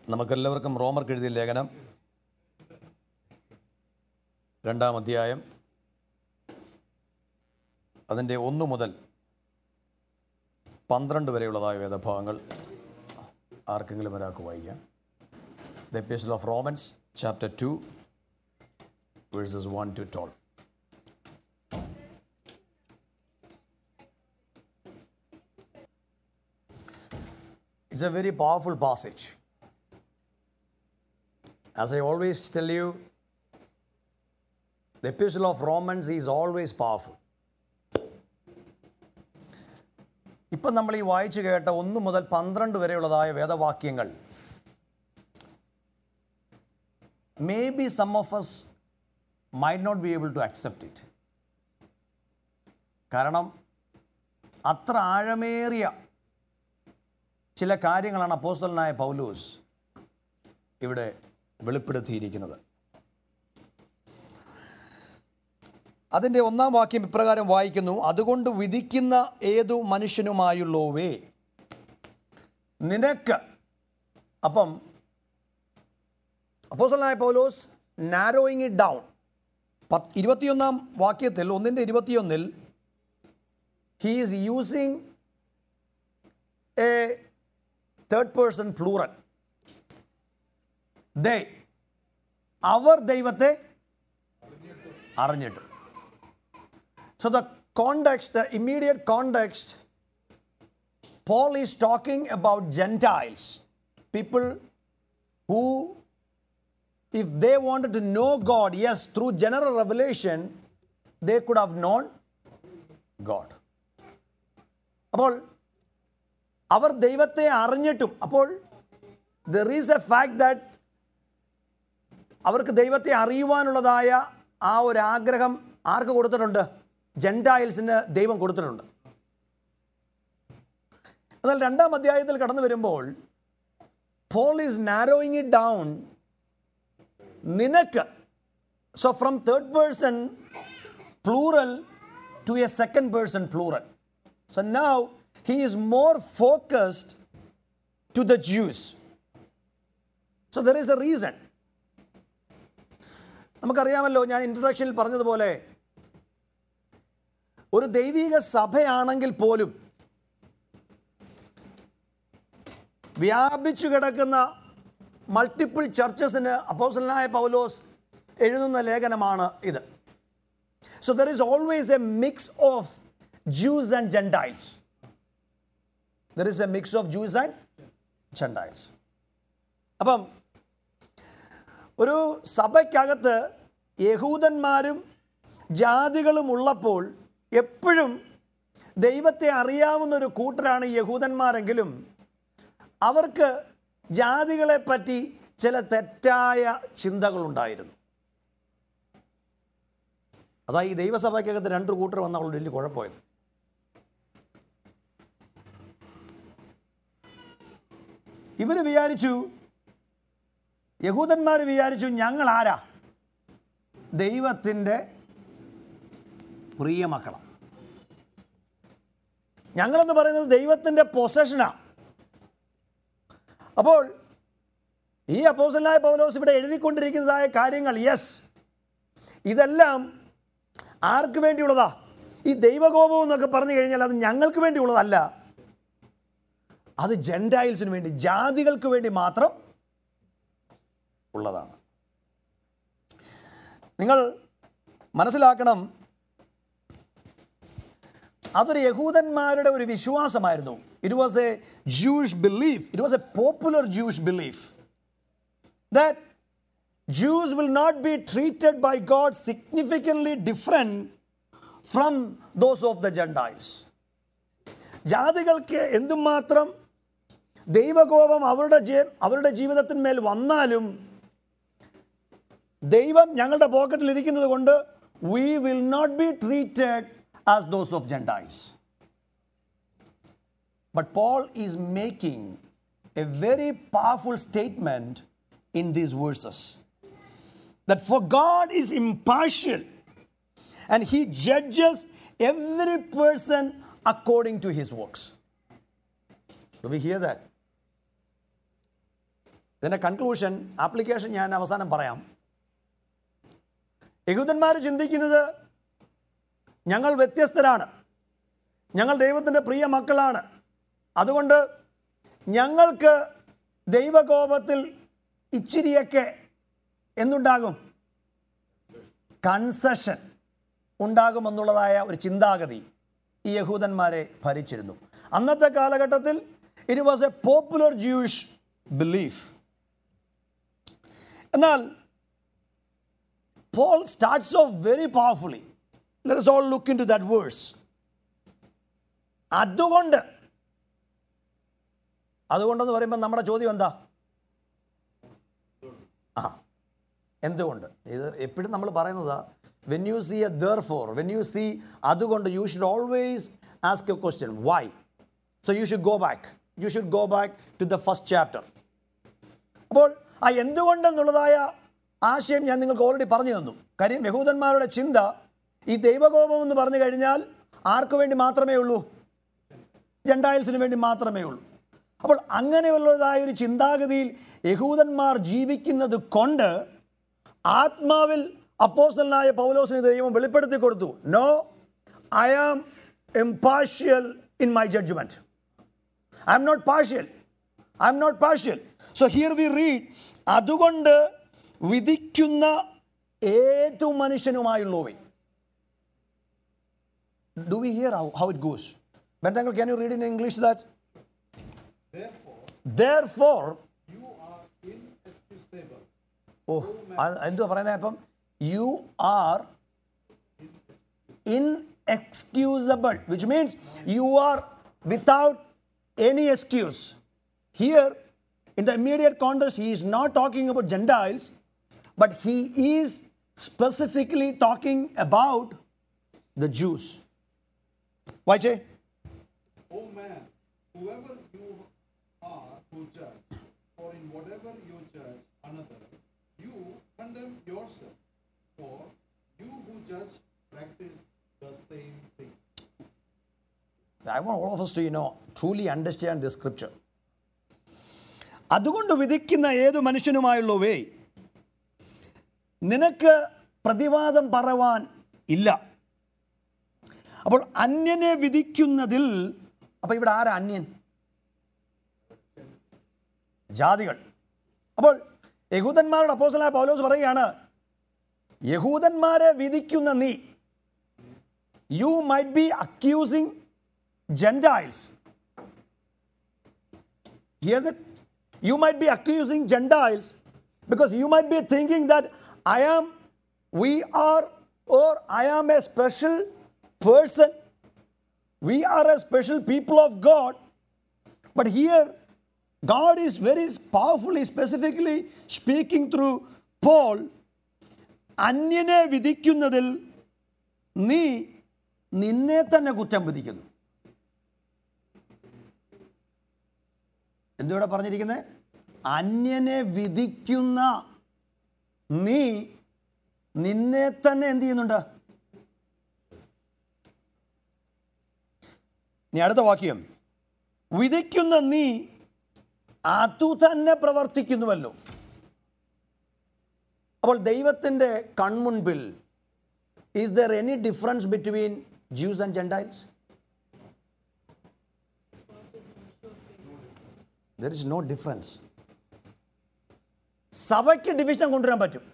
നമുക്കെല്ലാവർക്കും റോമർക്ക് എഴുതിയ ലേഖനം രണ്ടാം അധ്യായം അതിൻ്റെ ഒന്ന് മുതൽ പന്ത്രണ്ട് വരെയുള്ളതായ വേദഭാഗങ്ങൾ ആർക്കെങ്കിലും ഒരാൾക്ക് വായിക്കാം the episode of Romans chapter two verses one to twelve It's a very powerful passage. As I always tell you, the epistle of Romans is always powerful. ഇപ്പം നമ്മൾ ഈ വായിച്ചു കേട്ട ഒന്ന് മുതൽ പന്ത്രണ്ട് വരെയുള്ളതായ വേദവാക്യങ്ങൾ maybe some of us might not be able to accept it കാരണം അത്ര ആഴമേറിയ ചില കാര്യങ്ങളാണ് അപ്പോസ്റ്റലനായ പൗലൂസ് ഇവിടെ വെളിപ്പെടുത്തിയിരിക്കുന്നത് അതിൻ്റെ ഒന്നാം വാക്യം ഇപ്രകാരം വായിക്കുന്നു അതുകൊണ്ട് വിധിക്കുന്ന ഏതു മനുഷ്യനുമായുള്ളോവേ നിനക്ക് അപ്പം അപ്പോസ്റ്റലനായ പൗലോസ് നാരോയിങ് ഇറ്റ് ഡൗൺ പത്ത് ഇരുപത്തിയൊന്നാം വാക്യത്തിൽ ഒന്നിൻ്റെ ഇരുപത്തിയൊന്നിൽ he is using a third person plural they അവർ ദൈവത്തെ അറിഞ്ഞിട്ടു so the context the immediate context Paul is talking about Gentiles people who if they wanted to know God, yes, through general revelation, they could have known God. അപ്പോൾ അവർ ദൈവത്തെ അറിഞ്ഞിട്ടും അപ്പോൾ there is a fact that അവർക്ക് ദൈവത്തെ അറിയുവാനുള്ളതായ ആ ഒരു ആഗ്രഹം ആർക്ക് കൊടുത്തിട്ടുണ്ട് ജെൻറ്റൈൽസിന് ദൈവം കൊടുത്തിട്ടുണ്ട് എന്നാൽ രണ്ടാം അധ്യായത്തിൽ കടന്നു വരുമ്പോൾ Paul is narrowing it down നിനക്ക് so from third person plural to a second person plural so now he is more focused to the Jews. So there is a reason. നമുക്കറിയാമല്ലോ ഞാൻ ഇൻട്രൊഡക്ഷനിൽ പറഞ്ഞതുപോലെ ഒരു ദൈവിക സഭയാണെങ്കിൽ പോലും വ്യാപിച്ചു കിടക്കുന്ന മൾട്ടിപ്പിൾ ചർച്ചസിന് അപ്പോസലനായ പൗലോസ് എഴുതുന്ന ലേഖനമാണ് ഇത് so there is always a mix of Jews and Gentiles there is a mix of Jews and Gentiles അപ്പം ഒരു സഭയ്ക്കകത്ത് യഹൂദന്മാരും ജാതികളും ഉള്ളപ്പോൾ എപ്പോഴും ദൈവത്തെ അറിയാവുന്ന ഒരു കൂട്ടരാണ് യഹൂദന്മാരെങ്കിലും അവർക്ക് ജാതികളെ പറ്റി ചില തെറ്റായ ചിന്തകളുണ്ടായിരുന്നു അതാ ഈ ദൈവസഭയ്ക്കകത്ത് രണ്ട് കൂട്ടർ വന്ന അവളുടെ വലിയ കുഴപ്പമായത് ഇവർ വിചാരിച്ചു യഹൂദന്മാർ വിചാരിച്ചു ഞങ്ങൾ ആരാ ദൈവത്തിൻ്റെ പ്രിയ മക്കളാണ് ഞങ്ങളെന്ന് പറയുന്നത് ദൈവത്തിൻ്റെ പൊസഷനാണ് അപ്പോൾ ഈ അപ്പോസലായ പൗലോസ് ഇവിടെ എഴുതിക്കൊണ്ടിരിക്കുന്നതായ കാര്യങ്ങൾ യെസ് ഇതെല്ലാം ആർക്ക് വേണ്ടിയുള്ളതാ ഈ ദൈവകോപം എന്നൊക്കെ പറഞ്ഞു കഴിഞ്ഞാൽ അത് ഞങ്ങൾക്ക് വേണ്ടിയുള്ളതല്ല അത് ജെൻറ്റൈൽസിന് വേണ്ടി ജാതികൾക്ക് വേണ്ടി മാത്രം ഉള്ളതാണ് നിങ്ങൾ മനസ്സിലാക്കണം അതൊരു യഹൂദന്മാരുടെ ഒരു വിശ്വാസമായിരുന്നു it was a Jewish belief it was a popular Jewish belief that Jews will not be treated by God significantly different from those of the Gentiles ജാതികൾക്ക് എന്തുമാത്രം ദൈവകോപം അവരുടെ അവരുടെ ജീവിതത്തിന്മേൽ വന്നാലും ദൈവം ഞങ്ങളുടെ പോക്കറ്റിൽ ഇരിക്കുന്നത് കൊണ്ട് we will not be treated as those of Gentiles but Paul is making a very powerful statement in these verses that for God is impartial and he judges every person according to his works. Do we hear that? ഇതിൻ്റെ conclusion application ഞാൻ അവസാനം പറയാം യഹൂദന്മാർ ചിന്തിക്കുന്നത് ഞങ്ങൾ വ്യത്യസ്തരാണ് ഞങ്ങൾ ദൈവത്തിൻ്റെ പ്രിയ മക്കളാണ് അതുകൊണ്ട് ഞങ്ങൾക്ക് ദൈവകോപത്തിൽ ഇച്ചിരിയൊക്കെ എന്തുണ്ടാകും കൺസഷൻ ഉണ്ടാകുമെന്നുള്ളതായ ഒരു ചിന്താഗതി ഈ യഹൂദന്മാരെ ഭരിച്ചിരുന്നു അന്നത്തെ കാലഘട്ടത്തിൽ it was a popular Jewish belief എന്നാൽ Paul starts off very powerfully let's all look into that verse അതുകൊണ്ട് അതുകൊണ്ടെന്ന് പറയുമ്പോൾ നമ്മുടെ ചോദ്യം എന്താ ആ എന്തുകൊണ്ട് ഇത് എപ്പോഴും നമ്മൾ പറയുന്നത് when you see a therefore when you see അതുകൊണ്ട് you should always ask a question why so you should go back you should go back to the first chapter അപ്പോൾ ആ എന്തുകൊണ്ടെന്നുള്ളതായ ആശയം ഞാൻ നിങ്ങൾക്ക് ഓൾറെഡി പറഞ്ഞു തന്നു കാര്യം യഹൂദന്മാരുടെ ചിന്ത ഈ ദൈവകോപം എന്ന് പറഞ്ഞു കഴിഞ്ഞാൽ ആർക്ക് വേണ്ടി മാത്രമേ ഉള്ളൂ ജെൻഡായിൽസിന് വേണ്ടി മാത്രമേ ഉള്ളൂ അപ്പോൾ അങ്ങനെയുള്ളതായ ഒരു ചിന്താഗതിയിൽ യഹൂദന്മാർ ജീവിക്കുന്നത് കൊണ്ട് ആത്മാവിൽ അപ്പോസ്റ്റലായ പൗലോസിന് ദൈവം വെളിപ്പെടുത്തി കൊടുത്തു no I am impartial in my judgment I am not partial I am not partial so here we read അതുകൊണ്ട് വിധിക്കുന്ന ഏതു മനുഷ്യനുമായുള്ളവേ do we hear how it goes ബെൻറ്റാങ്കിൾ can you read in English that Therefore, Therefore, you are inexcusable. ഓ അത് എന്തുവാ പറയുന്നത് അപ്പം you are inexcusable, which means you are without any excuse. Here, in the immediate context, he is not talking about Gentiles, but he is specifically talking about the Jews. Why, Jay? O man, whoever you are who judge, or in whatever you judge another, you condemn yourself. For you who judge practice the same thing. I want all of us to, you know, truly understand this scripture. അതുകൊണ്ട് വിധിക്കുന്ന ഏതു മനുഷ്യനുമായുള്ളവേ നിനക്ക് പ്രതിവാദം പറവാൻ ഇല്ല അപ്പോൾ അന്യനെ വിധിക്കുന്നതിൽ അപ്പോൾ ഇവിടെ ആരാ അന്യൻ ജാതികൾ അപ്പോൾ യഹൂദന്മാരുടെ അപ്പോസലായ പൗലോസ് പറയുകയാണ് യഹൂദന്മാരെ വിധിക്കുന്ന നീ you might be accusing Gentiles. Hear that? You might be accusing Gentiles because you might be thinking that I am, we are, or I am a special person. We are a special people of God. But here, God is very powerfully, specifically speaking through Paul. അന്യനെ വിധിക്കുന്നതിൽ നീ നിന്നെ തന്നെ കുറ്റം വിധിക്കുന്നു എന്തുവിടെ പറഞ്ഞിരിക്കുന്നത് അന്യനെ വിധിക്കുന്ന നീ നിന്നെ തന്നെ എന്ത് ചെയ്യുന്നുണ്ട് നീ അടുത്ത വാക്യം വിധിക്കുന്ന നീ അതു തന്നെ പ്രവർത്തിക്കുന്നുവല്ലോ അപ്പോൾ ദൈവത്തിൻ്റെ കൺമുൻപിൽ is there any difference between Jews and Gentiles there is no difference സഭയ്ക്ക് ഡിവിഷൻ കൊണ്ടുവരാൻ പറ്റും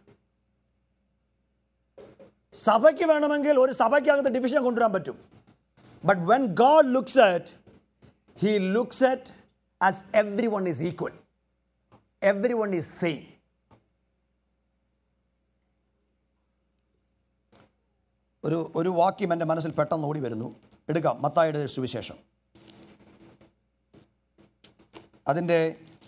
സഭയ്ക്ക് വേണമെങ്കിൽ ഒരു സഭയ്ക്കകത്ത് ഡിവിഷൻ കൊണ്ടുവരാൻ പറ്റും but when God looks at he looks at as everyone is equal everyone is same ഒരു ഒരു വാക്യം എൻ്റെ മനസ്സിൽ പെട്ടെന്ന് ഓടി വരുന്നു എടുക്കാം മത്തായുടെ സുവിശേഷം അതിൻ്റെ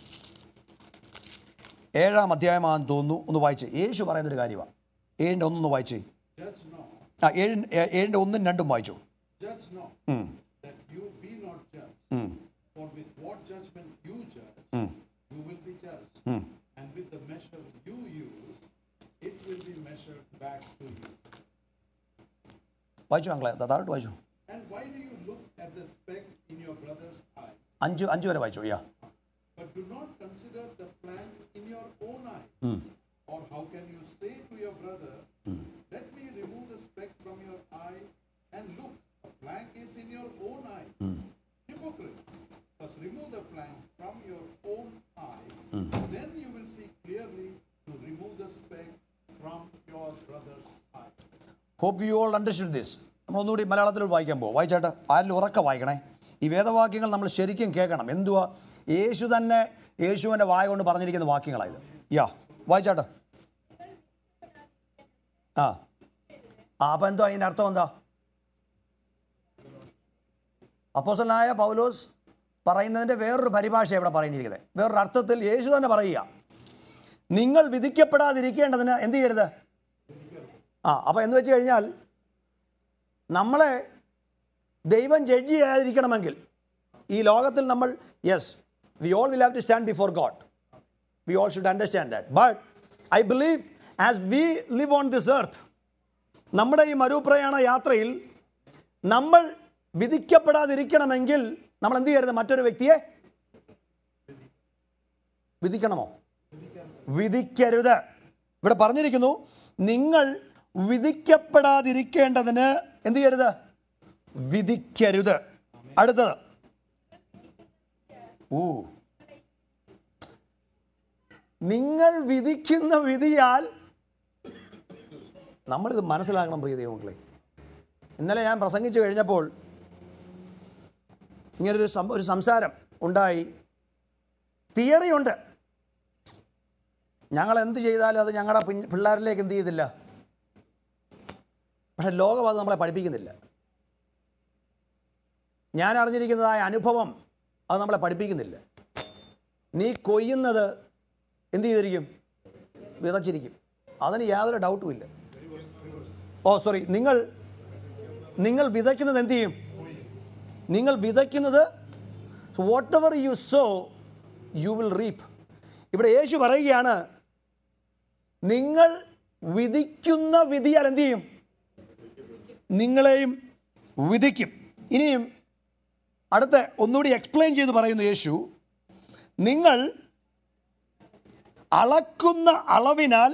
ഏഴാം അധ്യായമാണെന്ന് തോന്നുന്നു ഒന്ന് വായിച്ച് യേശു പറയുന്നൊരു കാര്യമാണ് ഏഴിൻ്റെ ഒന്നൊന്ന് വായിച്ച് Judge not, ആ ഏഴ് ഏഴിൻ്റെ ഒന്നും രണ്ടും വായിച്ചു judge not, that you be not judged. For with what judgment you judge, you will be judged. And with the measure you use, it will be measured back to you. വായിച്ചു അങ്ങളെ താഴോട്ട് വായിച്ചു And why do you look at the speck in your brother's eye, അഞ്ച് അഞ്ച് വരെ വായിച്ചു yeah but do not consider the plank in Or how can you say to your brother, Let me remove the speck from your eye, and look, a plank is in your own eye? Hypocrite. First remove the plank from your own eye, then you will see clearly to remove the speck from your brother's eye. Hope you all understood this നമ്മൾ ഒന്നുകൂടി മലയാളത്തിൽ വായിക്കാൻ പോകും വായിച്ചാട്ട് ആരിൽ ഉറക്ക വായിക്കണേ ഈ വേദവാക്യങ്ങൾ നമ്മൾ ശരിക്കും കേൾക്കണം എന്തുവാ യേശു തന്നെ യേശുവിൻ്റെ വായ കൊണ്ട് പറഞ്ഞിരിക്കുന്ന വാക്യങ്ങളായത് യാ വായിച്ചാട്ട് ആ ആ അപ്പം എന്തോ അതിൻ്റെ അർത്ഥം എന്താ അപ്പോസലായ പൗലോസ് പറയുന്നതിൻ്റെ വേറൊരു പരിഭാഷ ഇവിടെ പറഞ്ഞിരിക്കുന്നത് വേറൊരു അർത്ഥത്തിൽ യേശു തന്നെ പറയുക നിങ്ങൾ വിധിക്കപ്പെടാതിരിക്കേണ്ടതിന് എന്ത് ചെയ്യരുത് ആ അപ്പോൾ എന്ന് വെച്ച് കഴിഞ്ഞാൽ നമ്മളെ ദൈവം ജഡ്ജ് ചെയ്യാതിരിക്കണമെങ്കിൽ ഈ ലോകത്തിൽ നമ്മൾ yes we all will have to stand before God we all should understand that but I believe as we live on this earth നമ്മുടെ ഈ മരുപ്രയാണ യാത്രയിൽ നമ്മൾ വിധിക്കപ്പെടാതിരിക്കണമെങ്കിൽ നമ്മൾ എന്ത് ചെയ്യരുത് മറ്റൊരു വ്യക്തിയെ വിധിക്കണമോ വിധിക്കരുത് ഇവിടെ പറഞ്ഞിരിക്കുന്നു നിങ്ങൾ വിധിക്കപ്പെടാതിരിക്കേണ്ടതിന് എന്ത് ചെയ്യരുത് വിധിക്കരുത് അടുത്തത് ഊ നിങ്ങൾ വിധിക്കുന്ന വിധിയാൽ നമ്മളിത് മനസ്സിലാക്കണം പ്രിയ ദൈവങ്ങളെ ഇന്നലെ ഞാൻ പ്രസംഗിച്ചു കഴിഞ്ഞപ്പോൾ ഇങ്ങനൊരു സം- ഒരു സംസാരം ഉണ്ടായി തിയറി ഉണ്ട് ഞങ്ങൾ എന്ത് ചെയ്താലും അത് ഞങ്ങളുടെ പിൻ- പിള്ളേരിലേക്ക് എന്ത് ചെയ്തില്ല പക്ഷെ ലോകം അത് നമ്മളെ പഠിപ്പിക്കുന്നില്ല ഞാൻ അറിഞ്ഞിരിക്കുന്നതായ അനുഭവം അത് നമ്മളെ പഠിപ്പിക്കുന്നില്ല നീ കൊയ്യുന്നത് എന്ത് ചെയ്തിരിക്കും വിതച്ചിരിക്കും അതിന് യാതൊരു ഡൗട്ടും ഇല്ല ഓ സോറി നിങ്ങൾ നിങ്ങൾ വിതയ്ക്കുന്നത് എന്ത് ചെയ്യും നിങ്ങൾ വിതയ്ക്കുന്നത് whatever you sow you will reap ഇവിടെ യേശു പറയുകയാണ് നിങ്ങൾ വിധിക്കുന്ന വിധിയാൽ എന്ത് ചെയ്യും നിങ്ങളെയും വിധിക്കും ഇനിയും അടുത്ത ഒന്നുകൂടി എക്സ്പ്ലെയിൻ ചെയ്ത് പറയുന്നു യേശു നിങ്ങൾ അളക്കുന്ന അളവിനാൽ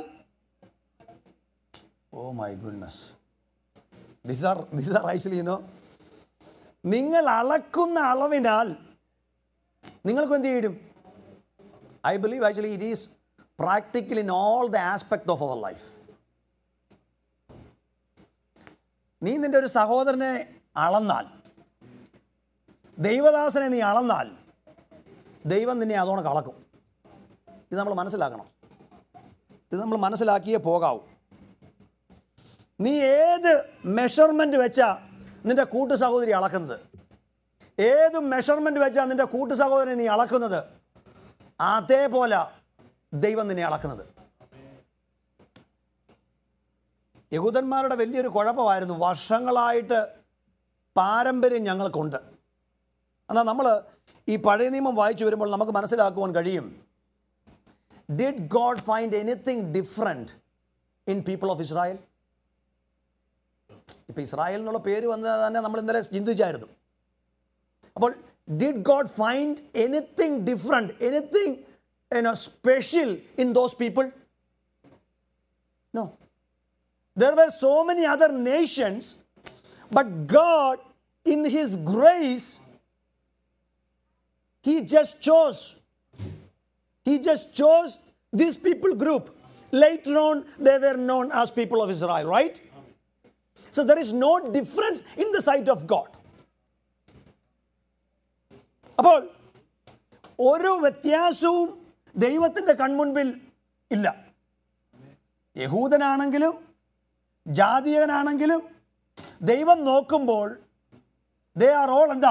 oh my goodness this are this are actually you know നിങ്ങൾ അളക്കുന്ന അളവിനാൽ നിങ്ങൾക്കും എന്ത് ചെയ്യും I believe actually it is practical in all the aspect of our life നീ നിന്റെ ഒരു സഹോദരനെ അളന്നാൽ ദൈവദാസനെ നീ അളന്നാൽ ദൈവം നിന്നെ അതോടെ കളക്കും ഇത് നമ്മൾ മനസ്സിലാക്കണം ഇത് നമ്മൾ മനസ്സിലാക്കിയേ പോകാവൂ നീ ഏത് മെഷർമെൻ്റ് വെച്ചാ നിന്റെ കൂട്ടു സഹോദരി അളക്കുന്നത് ഏത് മെഷർമെൻ്റ് വെച്ചാ നിന്റെ കൂട്ടു സഹോദരനെ നീ അളക്കുന്നത് അതേപോലെ ദൈവം നിന്നെ അളക്കുന്നത് യഹൂദന്മാരുടെ വലിയൊരു കുഴപ്പമായിരുന്നു വർഷങ്ങളായിട്ട് പാരമ്പര്യം ഞങ്ങൾക്കുണ്ട് എന്നാൽ നമ്മൾ ഈ പഴയ നിയമം വായിച്ചു വരുമ്പോൾ നമുക്ക് മനസ്സിലാക്കുവാൻ കഴിയും did God find anything different in people of Israel ഇപ്പം ഇസ്രായേൽ എന്നുള്ള പേര് വന്നത് തന്നെ നമ്മൾ ഇന്നലെ ചിന്തിച്ചായിരുന്നു അപ്പോൾ did God find anything different anything you know special in those people no there were so many other nations, but God, in His grace, He just chose. He just chose this people group. Later on, they were known as people of Israel, right? So there is no difference in the sight of God. അപ്പോൾ ഒരു വ്യത്യാസവും ദൈവത്തിൻ്റെ കൺമുൻപിൽ ഇല്ല യഹൂദനാണെങ്കിലും ജാതീയനാണെങ്കിലും ദൈവം നോക്കുമ്പോൾ they are all എന്താ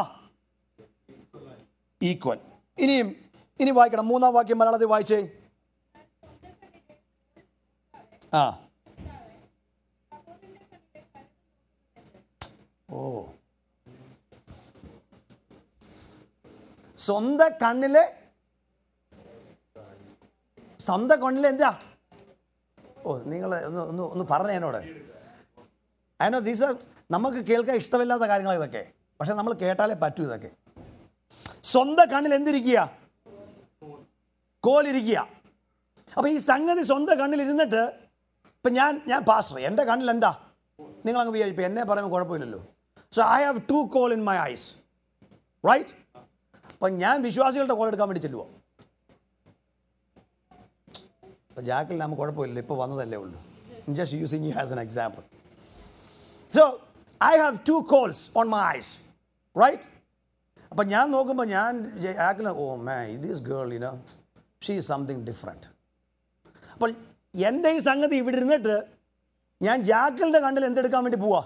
equal ഇനിയും ഇനി വായിക്കണം മൂന്നാം വാക്യം മലയാളത്തിൽ വായിച്ചേ ആ ഓ സ്വന്തം കണ്ണിലെ സ്വന്തം കണ്ണിലെ എന്താ ഓ നിങ്ങൾ ഒന്ന് ഒന്ന് ഒന്ന് പറഞ്ഞ എന്നോട് അതിനോ ദീസ് നമുക്ക് കേൾക്കാൻ ഇഷ്ടമില്ലാത്ത കാര്യങ്ങൾ ഇതൊക്കെ പക്ഷെ നമ്മൾ കേട്ടാലേ പറ്റൂ ഇതൊക്കെ സ്വന്തം കണ്ണിൽ എന്തിരിക്കുക കോലിരിക്കുക അപ്പോൾ ഈ സംഗതി സ്വന്തം കണ്ണിൽ ഇരുന്നിട്ട് ഇപ്പം ഞാൻ ഞാൻ പാസ്റ്റർ എൻ്റെ കണ്ണിൽ എന്താ നിങ്ങൾ അങ്ങ് വിചാരിക്കും എന്നെ പറയുമ്പോൾ കുഴപ്പമില്ലല്ലോ so I have to call in my eyes right അപ്പം ഞാൻ വിശ്വാസികളുടെ കോൾ എടുക്കാൻ വേണ്ടി ചെല്ലുവോ അപ്പോൾ ജാക്കിൽ നമുക്ക് കുഴപ്പമില്ല ഇപ്പോൾ വന്നതല്ലേ ഉള്ളൂ just using you as an example so I have to calls on my eyes right അപ്പം ഞാൻ നോക്കുമ്പോൾ ഞാൻ ജാക്കിൽ oh may this girl you know she is something different അപ്പോൾ എൻ്റെ ഈ സംഗതി ഇവിടെ ഇരുന്നിട്ട് ഞാൻ ജാക്കലിൻ്റെ കണ്ണിൽ എന്തെടുക്കാൻ വേണ്ടി പോവാ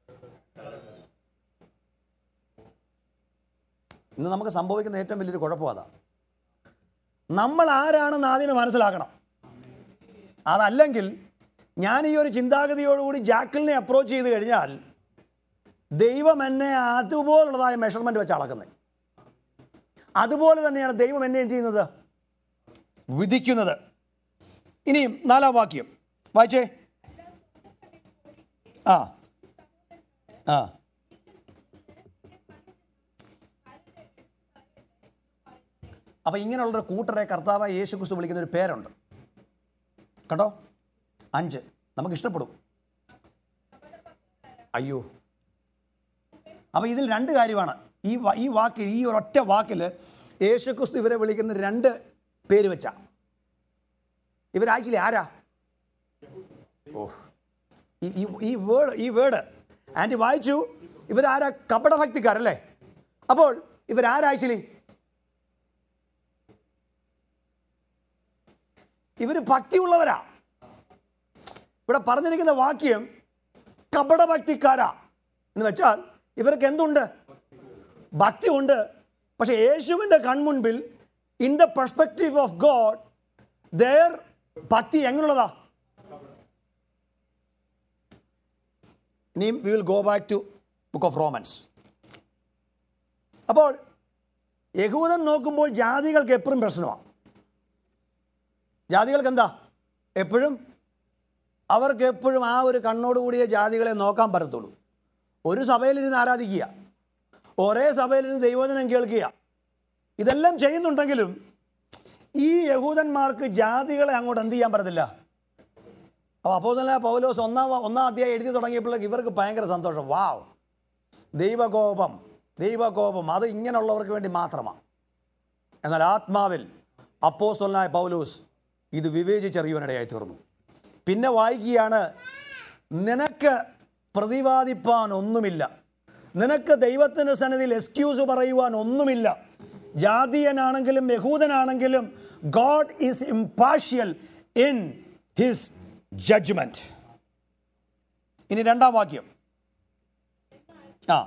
ഇന്ന് നമുക്ക് സംഭവിക്കുന്ന ഏറ്റവും വലിയൊരു കുഴപ്പം അതാ നമ്മൾ ആരാണെന്ന് ആദ്യമേ മനസ്സിലാക്കണം അതല്ലെങ്കിൽ ഞാൻ ഈ ഒരു ചിന്താഗതിയോടുകൂടി ജാക്കലിനെ അപ്രോച്ച് ചെയ്ത് കഴിഞ്ഞാൽ ദൈവം എന്നെ അതുപോലുള്ളതായ മെഷർമെൻറ്റ് വെച്ച് അളക്കുന്നത് അതുപോലെ തന്നെയാണ് ദൈവം എന്നെ എന്ത് ചെയ്യുന്നത് വിധിക്കുന്നത് ഇനിയും നാലാം വാക്യം വായിച്ചേ ആ ആ അപ്പം ഇങ്ങനെയുള്ളൊരു കൂട്ടരെ കർത്താവായ യേശു ക്രിസ്തു വിളിക്കുന്ന ഒരു പേരുണ്ട് കണ്ടോ അഞ്ച് നമുക്ക് ഇഷ്ടപ്പെടും അയ്യോ അപ്പോൾ ഇതിൽ രണ്ട് കാര്യമാണ് ഈ വാ- ഈ വാക്കിൽ ഈ ഒരൊറ്റ വാക്കിൽ യേശു ക്രിസ്തു ഇവരെ വിളിക്കുന്ന രണ്ട് പേര് വെച്ചാ ഇവർ ആക്ച്വലി ആരാ ഓ ഈ ഈ ഈ വേർഡ് ഈ വേർഡ് ആൻറ്റി വായിച്ചു ഇവരാരാ കപടഭക്തിക്കാരല്ലേ അപ്പോൾ ഇവരാരാ ആക്ച്വലി ഇവർ ഭക്തിയുള്ളവരാ ഇവിടെ പറഞ്ഞിരിക്കുന്ന വാക്യം കപടഭക്തിക്കാരാ എന്ന് വെച്ചാൽ ഇവർക്ക് എന്തുണ്ട് ഭക്തി ഉണ്ട് പക്ഷെ യേശുവിൻ്റെ കൺമുൻപിൽ in the perspective of God there ഭക്തി എങ്ങനെയുള്ളതാ ഇനിയും we will go back to book of Romans അപ്പോൾ യഹൂദൻ നോക്കുമ്പോൾ ജാതികൾക്ക് എപ്പോഴും പ്രശ്നമാണ് ജാതികൾക്ക് എന്താ എപ്പോഴും അവർക്ക് എപ്പോഴും ആ ഒരു കണ്ണോടുകൂടിയ ജാതികളെ നോക്കാൻ പറ്റത്തുള്ളൂ ഒരു സഭയിലിരുന്ന് ആരാധിക്കുക ഒരേ സഭയിലിരുന്ന് ദൈവജനം കേൾക്കുക ഇതെല്ലാം ചെയ്യുന്നുണ്ടെങ്കിലും ഈ യഹൂദന്മാർക്ക് ജാതികളെ അങ്ങോട്ട് എന്ത് ചെയ്യാൻ പറ്റത്തില്ല അപ്പോൾ അപ്പോൾ തന്നെ പൗലോസ് ഒന്നാം ഒന്നാം അധ്യായം എഴുതി തുടങ്ങിയപ്പോഴേക്ക് ഇവർക്ക് ഭയങ്കര സന്തോഷം വാവ് ദൈവകോപം ദൈവകോപം അത് ഇങ്ങനെയുള്ളവർക്ക് വേണ്ടി മാത്രമാണ് എന്നാൽ ആത്മാവിൽ അപ്പോസ്തലനായ പൗലോസ് ഇത് വിവേചിച്ചറിയുവാനിടയായി തീർന്നു പിന്നെ വായിക്കുകയാണ് നിനക്ക് പ്രതിവാദിപ്പാൻ ഒന്നുമില്ല നിനക്ക് ദൈവത്തിൻ്റെ സന്നിധിയിൽ എക്സ്ക്യൂസ് പറയുവാൻ ഒന്നുമില്ല ജാതീയനാണെങ്കിലും യഹൂദനാണെങ്കിലും God is impartial in his judgment ഇനി രണ്ടാം വാക്യം ആ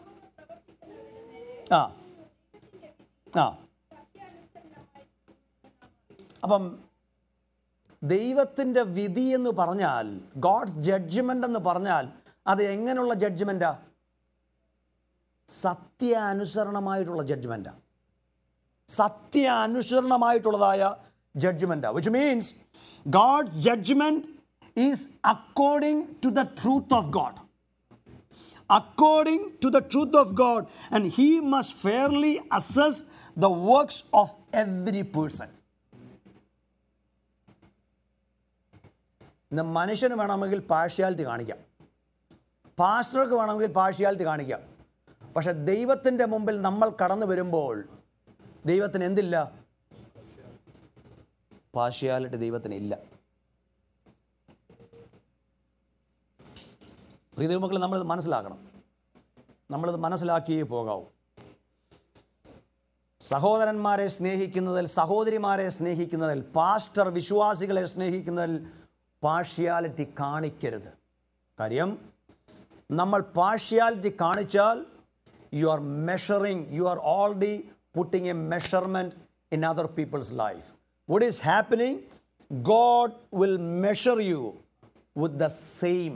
ആ ആ അപ്പം ദൈവത്തിൻ്റെ വിധി എന്ന് പറഞ്ഞാൽ ഗോഡ്സ് ജഡ്ജ്മെൻ്റ് എന്ന് പറഞ്ഞാൽ അത് എങ്ങനെയുള്ള ജഡ്ജ്മെൻറ്റാ സത്യ അനുസരണമായിട്ടുള്ള ജഡ്ജ്മെൻറ്റാ സത്യ അനുസരണമായിട്ടുള്ളതായ ജഡ്ജ്മെൻറ്റാ which means God's judgment is according to the truth of God according to the truth of God, and He must fairly assess the works of every person. ഇന്ന് മനുഷ്യന് വേണമെങ്കിൽ പാർഷ്യാലിറ്റി കാണിക്കാം പാസ്റ്റർക്ക് വേണമെങ്കിൽ പാർഷ്യാലിറ്റി കാണിക്കാം പക്ഷെ ദൈവത്തിൻ്റെ മുമ്പിൽ നമ്മൾ കടന്നു വരുമ്പോൾ ദൈവത്തിന് എന്തില്ല പാർഷ്യാലിറ്റി ദൈവത്തിന് ഇല്ല പ്രിയ ദൈവമക്കൾ നമ്മളിത് മനസ്സിലാക്കണം നമ്മളിത് മനസ്സിലാക്കിയേ പോകാവൂ സഹോദരന്മാരെ സ്നേഹിക്കുന്നതിൽ സഹോദരിമാരെ സ്നേഹിക്കുന്നതിൽ പാസ്റ്റർ വിശ്വാസികളെ സ്നേഹിക്കുന്നതിൽ പാർഷ്യാലിറ്റി കാണിക്കരുത് കാര്യം നമ്മൾ പാർഷ്യാലിറ്റി കാണിച്ചാൽ you are measuring you are already putting a measurement in other people's life what is happening God will measure you with the same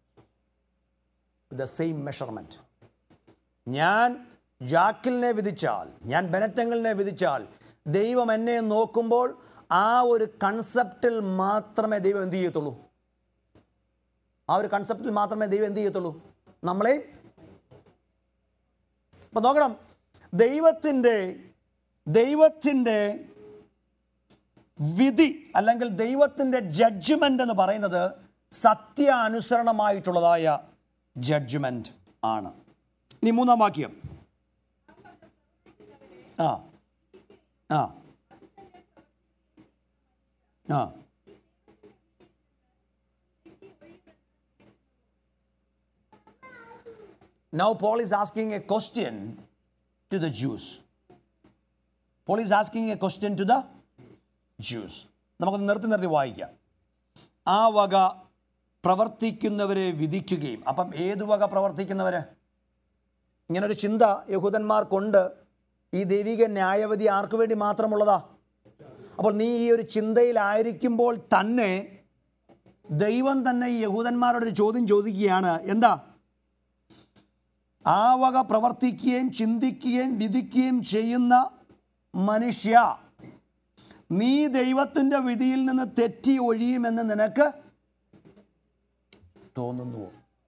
the same measurement ഞാൻ ജാക്കിലിനെ വിധിച്ചാൽ ഞാൻ ബെനറ്റങ്ങളിനെ വിധിച്ചാൽ ദൈവം എന്നെ നോക്കുമ്പോൾ ആ ഒരു കൺസെപ്റ്റിൽ മാത്രമേ ദൈവം എന്ത് ചെയ്യത്തുള്ളൂ ആ ഒരു കൺസെപ്റ്റിൽ മാത്രമേ ദൈവം എന്ത് ചെയ്യത്തുള്ളൂ നമ്മളെ അപ്പം നോക്കണം ദൈവത്തിൻ്റെ ദൈവത്തിൻ്റെ വിധി അല്ലെങ്കിൽ ദൈവത്തിൻ്റെ ജഡ്ജ്മെൻ്റ് എന്ന് പറയുന്നത് സത്യാനുസരണമായിട്ടുള്ളതായ ജഡ്ജ്മെൻ്റ് ആണ് ഇനി മൂന്നാം വാക്യം ആ ആ ആ Now Paul is asking a question to the Jews. Paul is asking a question to the Jews. നമുക്കൊന്ന് നിർത്തി നിർത്തി വായിക്കാം ആ വക പ്രവർത്തിക്കുന്നവരെ വിധിക്കുകയും അപ്പം ഏതു വക പ്രവർത്തിക്കുന്നവര് ഇങ്ങനൊരു ചിന്ത യഹൂദന്മാർക്കുണ്ട് ഈ ദൈവിക ന്യായവിധി ആർക്കു വേണ്ടി മാത്രമുള്ളതാ അപ്പോൾ നീ ഈ ഒരു ചിന്തയിലായിരിക്കുമ്പോൾ തന്നെ ദൈവം തന്നെ ഈ യഹൂദന്മാരോടൊരു ചോദ്യം ചോദിക്കുകയാണ് എന്താ ആ വക പ്രവർത്തിക്കുകയും ചിന്തിക്കുകയും വിധിക്കുകയും ചെയ്യുന്ന മനുഷ്യ നീ ദൈവത്തിൻ്റെ വിധിയിൽ നിന്ന് തെറ്റി ഒഴിയുമെന്ന് നിനക്ക് തോന്നുന്നുവോ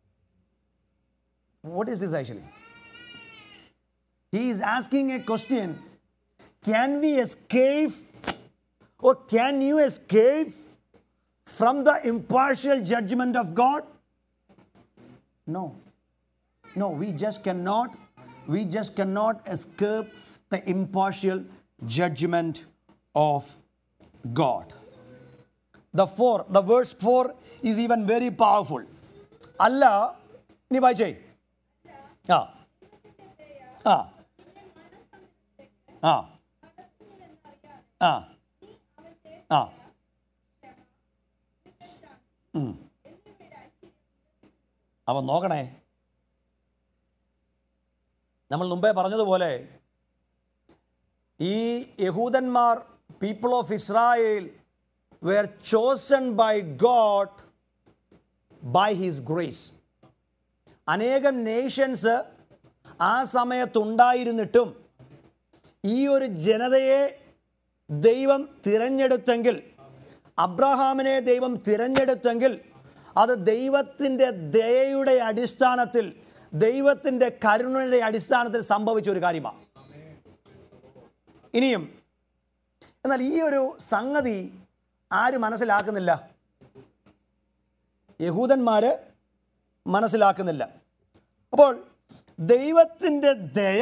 what is this actually he is asking a question can we escape or can you escape from the impartial judgment of God no No, we just cannot, we just cannot escape the impartial judgment of God. The four, the verse four is even very powerful. Allah, നീ വായിച്ചേ ആ ആ ആ ആ ആ ഉം. അവൻ നോക്കണേ നമ്മൾ മുമ്പേ പറഞ്ഞതുപോലെ ഈ യഹൂദന്മാർ people of Israel were chosen by God by his grace അനേകം നേഷൻസ് ആ സമയത്തുണ്ടായിരുന്നിട്ടും ഈ ഒരു ജനതയെ ദൈവം തിരഞ്ഞെടുത്തെങ്കിൽ അബ്രഹാമിനെ ദൈവം തിരഞ്ഞെടുത്തെങ്കിൽ അത് ദൈവത്തിൻ്റെ ദയയുടെ അടിസ്ഥാനത്തിൽ ദൈവത്തിൻ്റെ കരുണയുടെ അടിസ്ഥാനത്തിൽ സംഭവിച്ച ഒരു കാര്യമാണ് ഇനിയും എന്നാൽ ഈ ഒരു സംഗതി ആര് മനസ്സിലാക്കുന്നില്ല യഹൂദന്മാര് മനസ്സിലാക്കുന്നില്ല അപ്പോൾ ദൈവത്തിൻ്റെ ദയ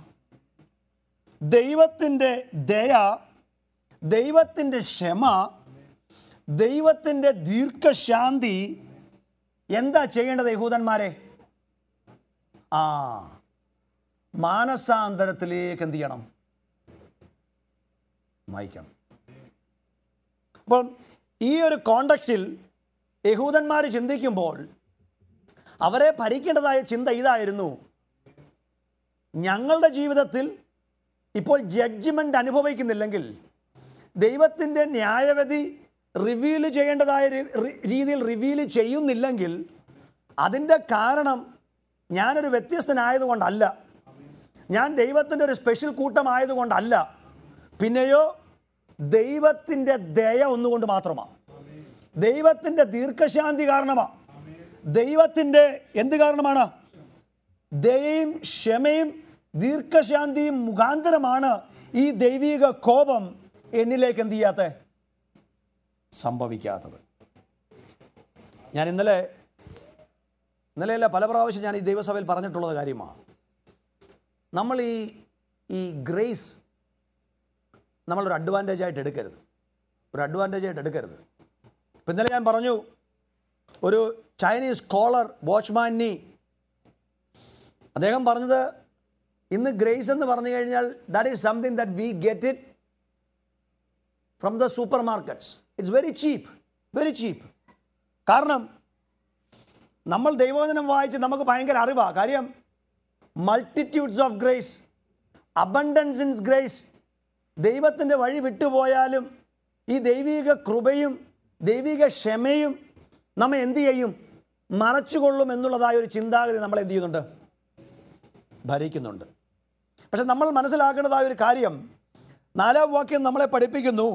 ദൈവത്തിൻ്റെ ദയ ദൈവത്തിൻ്റെ ക്ഷമ ദൈവത്തിൻ്റെ ദീർഘശാന്തി എന്താ ചെയ്യേണ്ടത് യഹൂദന്മാരെ ആ മാനസാന്തരത്തിലേക്ക് എന്ത് ചെയ്യണം നയിക്കണം അപ്പം ഈ ഒരു കോണ്ടക്സിൽ യഹൂദന്മാർ ചിന്തിക്കുമ്പോൾ അവരെ ഭരിക്കേണ്ടതായ ചിന്ത ഇതായിരുന്നു ഞങ്ങളുടെ ജീവിതത്തിൽ ഇപ്പോൾ ജഡ്ജ്മെൻ്റ് അനുഭവിക്കുന്നില്ലെങ്കിൽ ദൈവത്തിൻ്റെ ന്യായവിധി റിവീൽ ചെയ്യേണ്ടതായ രി- രി- രീതിയിൽ റിവീൽ ചെയ്യുന്നില്ലെങ്കിൽ അതിൻ്റെ കാരണം ഞാനൊരു വ്യത്യസ്തനായതുകൊണ്ടല്ല ഞാൻ ദൈവത്തിൻ്റെ ഒരു സ്പെഷ്യൽ കൂട്ടമായതുകൊണ്ടല്ല പിന്നെയോ ദൈവത്തിൻ്റെ ദയ ഒന്നുകൊണ്ട് മാത്രമാണ് ദൈവത്തിൻ്റെ ദീർഘശാന്തി കാരണമാണ് ദൈവത്തിൻ്റെ എന്ത് കാരണമാണ് ദയയും ക്ഷമയും ദീർഘശാന്തിയും മുഖാന്തരമാണ് ഈ ദൈവിക കോപം എന്നിലേക്ക് എന്ത് ചെയ്യാത്ത സംഭവിക്കാത്തത് ഞാൻ ഇന്നലെ ഇന്നലെയല്ല പല പ്രാവശ്യം ഞാൻ ഈ ദൈവസഭയിൽ പറഞ്ഞിട്ടുള്ളത് കാര്യമാണ് നമ്മൾ ഈ ഈ ഗ്രേസ് നമ്മളൊരു അഡ്വാൻറ്റേജ് ആയിട്ട് എടുക്കരുത് ഒരു അഡ്വാൻറ്റേജ് ആയിട്ട് എടുക്കരുത് ഇപ്പം ഇന്നലെ ഞാൻ പറഞ്ഞു ഒരു ചൈനീസ് സ്കോളർ വാച്ച്മാൻ നീ അദ്ദേഹം പറഞ്ഞത് ഇന്ന് ഗ്രേസ് എന്ന് പറഞ്ഞു കഴിഞ്ഞാൽ that is something that we get it from the supermarkets it's very cheap very cheap കാരണം നമ്മൾ ദൈവവചനം വായിച്ച് നമുക്ക് ഭയങ്കര അറിവാണ് കാര്യം മൾട്ടിറ്റ്യൂഡ്സ് ഓഫ് ഗ്രേസ് അബണ്ടൻസ് ഇൻസ് ഗ്രേസ് ദൈവത്തിൻ്റെ വഴി വിട്ടുപോയാലും ഈ ദൈവിക കൃപയും ദൈവിക ക്ഷമയും നമ്മെ എന്ത് ചെയ്യും മറച്ചുകൊള്ളും എന്നുള്ളതായ ഒരു ചിന്താഗതി നമ്മൾ എന്ത് ചെയ്യുന്നുണ്ട് ഭരിക്കുന്നുണ്ട് പക്ഷെ നമ്മൾ മനസ്സിലാക്കേണ്ടതായ ഒരു കാര്യം നാലാം വാക്യം നമ്മളെ പഠിപ്പിക്കുന്നു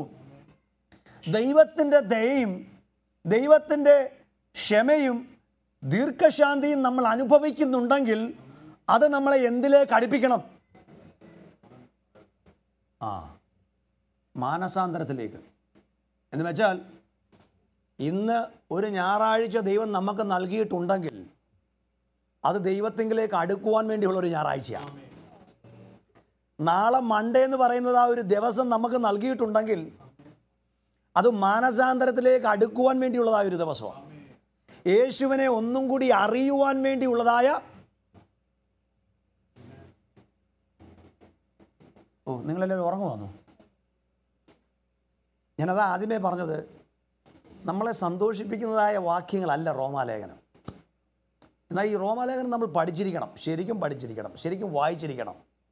ദൈവത്തിൻ്റെ ദയയും ദൈവത്തിൻ്റെ ക്ഷമയും ദീർഘശാന്തിയും നമ്മൾ അനുഭവിക്കുന്നുണ്ടെങ്കിൽ അത് നമ്മളെ എന്തിലേക്ക് അടുപ്പിക്കണം ആ മാനസാന്തരത്തിലേക്ക് എന്ന് വെച്ചാൽ ഇന്ന് ഒരു ഞായറാഴ്ച ദൈവം നമുക്ക് നൽകിയിട്ടുണ്ടെങ്കിൽ അത് ദൈവത്തിങ്കിലേക്ക് അടുക്കുവാൻ വേണ്ടിയുള്ള ഒരു ഞായറാഴ്ചയാണ് നാളെ മൺഡേ എന്ന് പറയുന്നത് ആ ഒരു ദിവസം നമുക്ക് നൽകിയിട്ടുണ്ടെങ്കിൽ അത് മാനസാന്തരത്തിലേക്ക് അടുക്കുവാൻ വേണ്ടിയുള്ളതായ ഒരു ദിവസമാണ് യേശുവിനെ ഒന്നും കൂടി അറിയുവാൻ വേണ്ടിയുള്ളതായ ഓ നിങ്ങളെല്ലാവരും ഉറങ്ങുവാന്നു ഞാനത് ആദ്യമേ പറഞ്ഞത് നമ്മളെ സന്തോഷിപ്പിക്കുന്നതായ വാക്യങ്ങളല്ല റോമാലേഖനം എന്നാൽ ഈ റോമാലേഖനം നമ്മൾ പഠിച്ചിരിക്കണം ശരിക്കും പഠിച്ചിരിക്കണം ശരിക്കും വായിച്ചിരിക്കണം